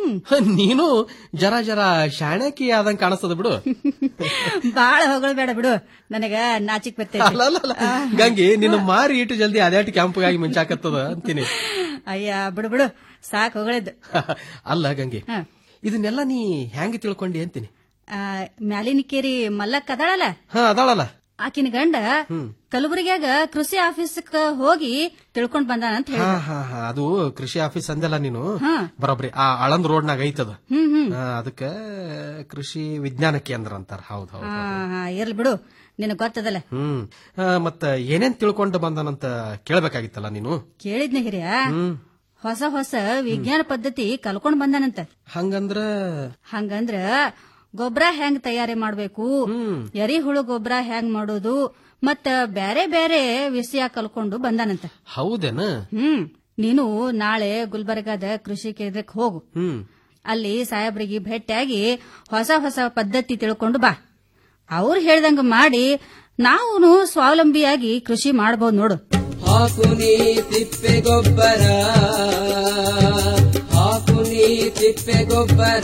ನೀನು ಜರ ಜರ ಶಾಣಕಿ ಆದಂಗ್ ಕಾಣಿಸ್ತದ ಬಿಡು ಬಾಳ ಹೊಗಳಬೇಡ ಬಿಡು ನನಗ ನಾಚಿಕ್ ಬರ್ತೈತಿ ಅಲ್ಲ ಅಲ್ಲ ಅಲ್ಲ ಗಂಗಿ ನಿನ್ನ ಮಾರಿ ಇಟ್ಟು ಜಲ್ದಿ ಅದ್ಯಾಟ್ ಕ್ಯಾಂಪ್ಗಾಗಿ ಮುಂಚಾಕತ್ತದ ಅಂತೀನಿ ಅಯ್ಯ ಬಿಡು ಬಿಡು ಸಾಕ್ ಹೊಗಳಿದ್ದು ಅಲ್ಲ ಗಂಗಿ ಹ. ಇದನ್ನೆಲ್ಲ ನೀ ಹೆಂಗ್ ತಿಳ್ಕೊಂಡಿ ಅಂತೀನಿ ಆ, ಮ್ಯಾಲಿನಿಕೇರಿ ಮಲ್ಲಕ್ಕ ಅದಾಳಲ್ಲ ಹಾ ಅದಾಳಲ್ಲ ಆಕಿನ ಗಂಡ ಕಲಬುರಗಿಯಾಗ ಕೃಷಿ ಆಫೀಸ್ಕ್ ಹೋಗಿ ತಿಳ್ಕೊಂಡ್ ಬಂದಾನ ಅಂತ ಹಾ ಹೇಳಿ ಹಾ ಹಾ ಅದು ಕೃಷಿ ಆಫೀಸ್ ಅಂದಲ್ಲ ನೀನು ಹಾ. ಬರೋಬ್ರಿ ಆ ಆಳಂದ್ ರೋಡ್ನಾಗ ಐತದ ಹ್ಮ್ ಹ್ಮ್ ಆ, ಅದಕ್ಕ ಕೃಷಿ ವಿಜ್ಞಾನ ಕೇಂದ್ರ ಅಂತಾರ ಹೌದ್ ಹೌದ್ ಹಾ ಹಾ ಇರ್ಲಿ ಬಿಡು ನಿನಗ್ ಗೊತ್ತದಲ್ಲ ಹ್ಮ್ ಆ, ಮತ್ತ ಏನೇನ್ ತಿಳ್ಕೊಂಡು ಬಂದನಂತ ಕೇಳ್ಬೇಕಾಗಿತ್ತಲ್ಲ ನೀನು ಕೇಳಿದ್ನ ಹಿರಿಯ ಹ್ಮ್ ಹೊಸ ಹೊಸ ವಿಜ್ಞಾನ ಪದ್ಧತಿ ಕಲ್ಕೊಂಡ್ ಬಂದಾನಂತ ಹಂಗಂದ್ರ ಹಂಗಂದ್ರ ಗೊಬ್ಬರ ಹೆಂಗ್ ತಯಾರಿ ಮಾಡ್ಬೇಕು ಎರಿಹುಳು ಗೊಬ್ಬರ ಹೆಂಗ್ ಮಾಡೋದು ಮತ್ತ ಬ್ಯಾರೆ ಬ್ಯಾರೆ ವಿಷಯ ಕಲ್ಕೊಂಡು ಬಂದಾನಂತ ಹೌದೇನ ಹ್ಮ್ ನೀನು ನಾಳೆ ಗುಲ್ಬರ್ಗಾದ ಕೃಷಿ ಕೇಂದ್ರಕ್ಕೆ ಹೋಗು ಹ್ಮ್ ಅಲ್ಲಿ ಸಾಹೇಬ್ರಿಗೆ ಭೇಟಿಯಾಗಿ ಹೊಸ ಹೊಸ ಪದ್ಧತಿ ತಿಳ್ಕೊಂಡು ಬಾ ಅವ್ರು ಹೇಳ್ದಂಗ ಮಾಡಿ ನಾವು ಸ್ವಾವಲಂಬಿಯಾಗಿ ಕೃಷಿ ಮಾಡಬಹುದು ನೋಡು ಹಾಕು ನೀ ತಿಪ್ಪೆ ಗೊಬ್ಬರ ಹಾಕು ನೀ ತಿಪ್ಪೆ ಗೊಬ್ಬರ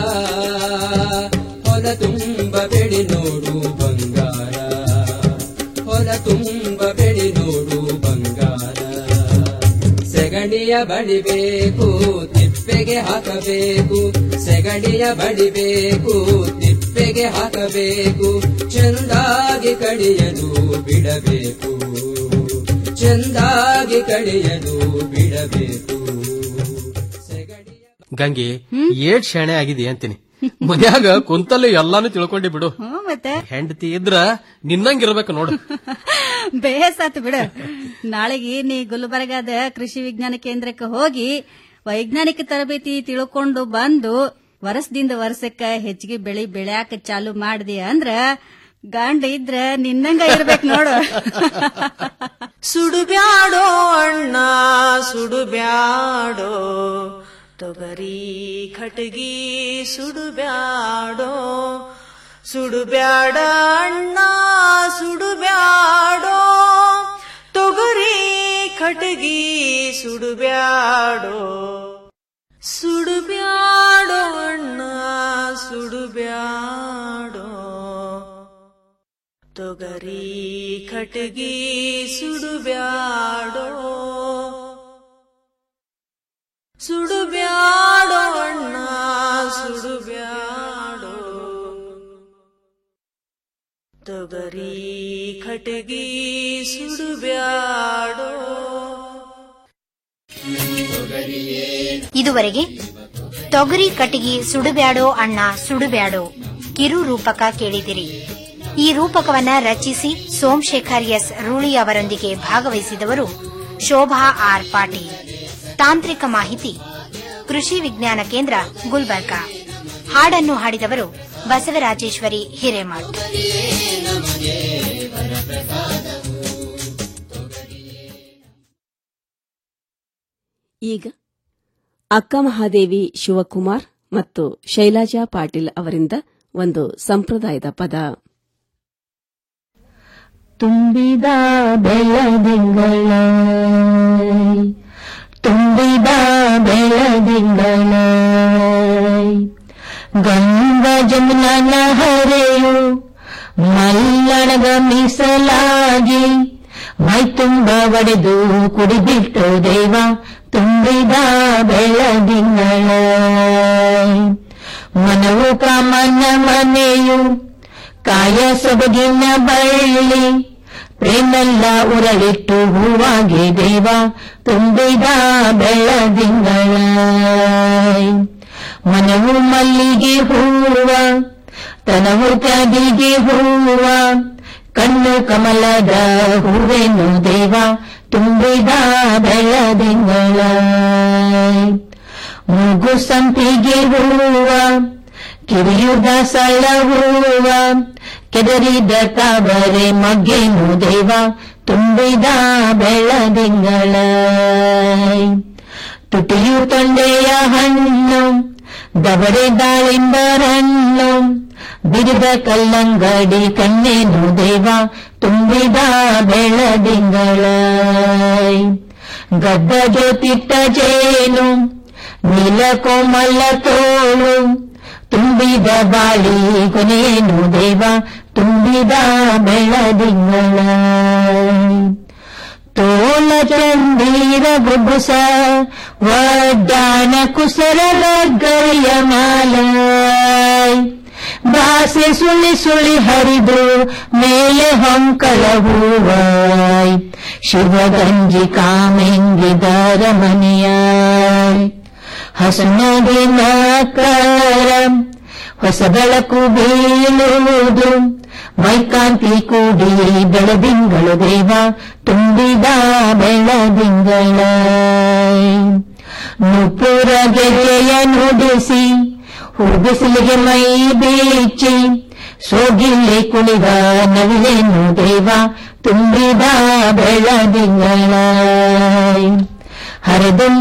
ಹೊಲ ತುಂಬ ಬೆಳಿ ನೋಡು ಬಂಗಾರ ಹೊಲ ತುಂಬ ಬೆಳಿ ನೋಡು ಬಂಗಾರ ಸೆಗಣಿಯ ಬಡಿಬೇಕು ತಿಪ್ಪೆಗೆ ಹಾಕಬೇಕು ಸೆಗಣಿಯ ಬಡಿಬೇಕು ತಿಪ್ಪೆಗೆ ಹಾಕಬೇಕು ಚೆಂದಾಗಿ ಕಡಿಯಲು ಬಿಡಬೇಕು ಚೆಂದಾಗಿ ಕಡಿಯಲು ಬಿಡಬೇಕು ಗಂಗಿ ಏಟ್ ಶಾಣೆ ಆಗಿದೆ ಅಂತೀನಿ ಮನ್ಯಾಗ ಕುಂತಲ್ಲೇ ಎಲ್ಲಾನು ತಿಳ್ಕೊಂಡಿ ಬಿಡು ಹ್ಮ್ ಮತ್ತೆ ಹೆಂಡತಿ ಇದ್ರ ನಿನ್ನಂಗಿರ್ಬೇಕು ನೋಡು ಬೇಸಾತು ಬಿಡು ನಾಳೆಗೆ ನೀ ಗುಲ್ಬರ್ಗಾದ ಕೃಷಿ ವಿಜ್ಞಾನ ಕೇಂದ್ರಕ್ಕೆ ಹೋಗಿ ವೈಜ್ಞಾನಿಕ ತರಬೇತಿ ತಿಳ್ಕೊಂಡು ಬಂದು ವರ್ಷದಿಂದ ವರ್ಷಕ್ಕ ಹೆಚ್ಚಿಗೆ ಬೆಳಿ ಬೆಳ್ಯಾಕ ಚಾಲು ಮಾಡ್ದಿ ಅಂದ್ರ ಗಂಡ ಇದ್ರ ನಿನ್ನಂಗ ಇರ್ಬೇಕು ನೋಡು ಸುಡುಬ್ಯಾಡೋ ಅಣ್ಣ ಸುಡುಬ್ಯಾಡೋ ತೊಗರಿ ಖಟಗಿ ಸುಡುಬ್ಯಾಡೋ ಸುಡುಬ್ಯಾಡ ಅಣ್ಣ ಸುಡುಬ್ಯಾಡೋ ತೊಗರಿ ಖಟಗಿ ಸುಡುಬ್ಯಾಡೋ ಸುಡುಬ್ಯಾಡೋ ಅಣ್ಣ ಸುಡುಬ್ಯಾಡೋ ತೊಗರಿ ಖಟಗಿ ಸುಡುಬ್ಯಾಡೋ ಸುಡುಬ್ಯಾಡೋ ಅಣ್ಣ ಸುಡುಬ್ಯಾಡೋ ತೊಗರಿ ಖಟಗಿ ಸುಡುಬ್ಯಾಡೋ ಇದುವರೆಗೆ ತೊಗರಿ ಕಟ್ಟಿಗೆ ಸುಡುಬ್ಯಾಡೋ ಅಣ್ಣ ಸುಡುಬ್ಯಾಡೋ ಕಿರು ರೂಪಕ ಕೇಳಿದಿರಿ ಈ ರೂಪಕವನ್ನ ರಚಿಸಿ ಸೋಮಶೇಖರ್ ಎಸ್ ರೂಳಿ ಅವರೊಂದಿಗೆ ಭಾಗವಹಿಸಿದವರು ಶೋಭಾ ಆರ್ ಪಾಟೀಲ್ ತಾಂತ್ರಿಕ ಮಾಹಿತಿ ಕೃಷಿ ವಿಜ್ಞಾನ ಕೇಂದ್ರ ಗುಲ್ಬರ್ಗಾ ಹಾಡನ್ನು ಹಾಡಿದವರು ಬಸವರಾಜೇಶ್ವರಿ ಹಿರೇಮಠ್ ಈಗ ಅಕ್ಕ ಮಹಾದೇವಿ ಶಿವಕುಮಾರ್ ಮತ್ತು ಶೈಲಾಜಾ ಪಾಟೀಲ್ ಅವರಿಂದ ಒಂದು ಸಂಪ್ರದಾಯದ ಪದ ತುಂಬಿದ ಬೆಳದಿಂಗಳ ತುಂಬಿದ ಬೆಳದಿಂಗಳ ಗಂಗಾ ಜಮುನನ ಹರೆಯು ಮಲ್ಲಣಗ ಮೀಸಲಾಗಿ ಮೈ ತುಂಬ ಒಡೆದು ಕುಡಿಬಿಟ್ಟು ದೇವ ತುಂಬಿದ ಬೆಳದಿಂಗಳ ಮನವು ಕಾಮನ ಮನೆಯು ಕಾಯ ಸೊಬಗಿನ ಬಳ್ಳಿ ಪ್ರೇಮೆಲ್ಲ ಉರಳಿಟ್ಟು ಹೂವಾಗಿ ದೇವ ತುಂಬಿದ ಬೆಳದಿಂಗಳ ಮನವು ಮಲ್ಲಿಗೆ ಹೂವ ತನವು ತ್ಯಾದಿಗೆ ಹೂವ ಕಣ್ಣು ಕಮಲದ ಹೂವೇನು ದೇವ ತುಂಬಿದ ಬೆಳದಿಂಗಳ ಮೂಗು ಸಂಪಿಗೆ ಹೂವ ಕಿರಿಯುದ ಸಳ ಹೂವ ಕೆದರಿದ ತಾವರೆ ಮಗ್ಗೇನು ದೇವ ತುಂಬಿದ ಬೆಳದಿಂಗಳ ತುಟಿಯು ತೊಂಡೆಯ ಹಣ್ಣು ದವಡೆ ದಾಳಿಂಬರಣ್ಣು ಬಿರಿದ ಕಲ್ಲಂಗಡಿ ಕಣ್ಣೇನು ದೇವ ತುಂಬಿದ ಬೆಳದಿಂಗಳ ಗದ್ದ ಜೋತಿಟ್ಟ ಜೇನು ನೀಲಕೋಮಲ ತೋಳು ತುಂಬಿದ ಬಾಳಿ ಕೊನೇನು ದೇವ ತುಂಬಿದ ಬೆಳದಿಂಗಳ ತೋಲ ಚಂದೀರ ಬುಬುಸ ವಡ್ಡಾನ ಕುಸರದ ಗರಿಯ ಮಾಲ ಭಾಸೆ ಸುಳಿ ಸುಳಿ ಹರಿದು ಮೇಲೆ ಹೊಂಕಲ ಹೂವಾಯ್ ಶಿವಗಂಜಿ ಕಾಮೆಂಗಿದರ ಮನೆಯಾಯ್ ಹಸನದಿನ ಕರ ಹೊಸ ಬೆಳಕು ಬೀಳುವುದು ಮೈಕಾಂತಿ ಕೂಡಿ ಬೆಳದಿಂಗಳು ದೇವ ತುಂಬಿದ ಬೆಳದಿಂಗಳ ನುಪುರ ಗೆಜೆಯ ನುಡಿಸಿ ಹೂಬಿಸಿಲಿಗೆ ಮೈ ಬೀಚಿ ಸೋಗಿಲ್ಲಿ ಕುಳಿದ ನವಿಲೇನು ದೇವ ತುಂಬಿದ ಬೆಳದಿಂಗಳ ಹರಿದುಂಬ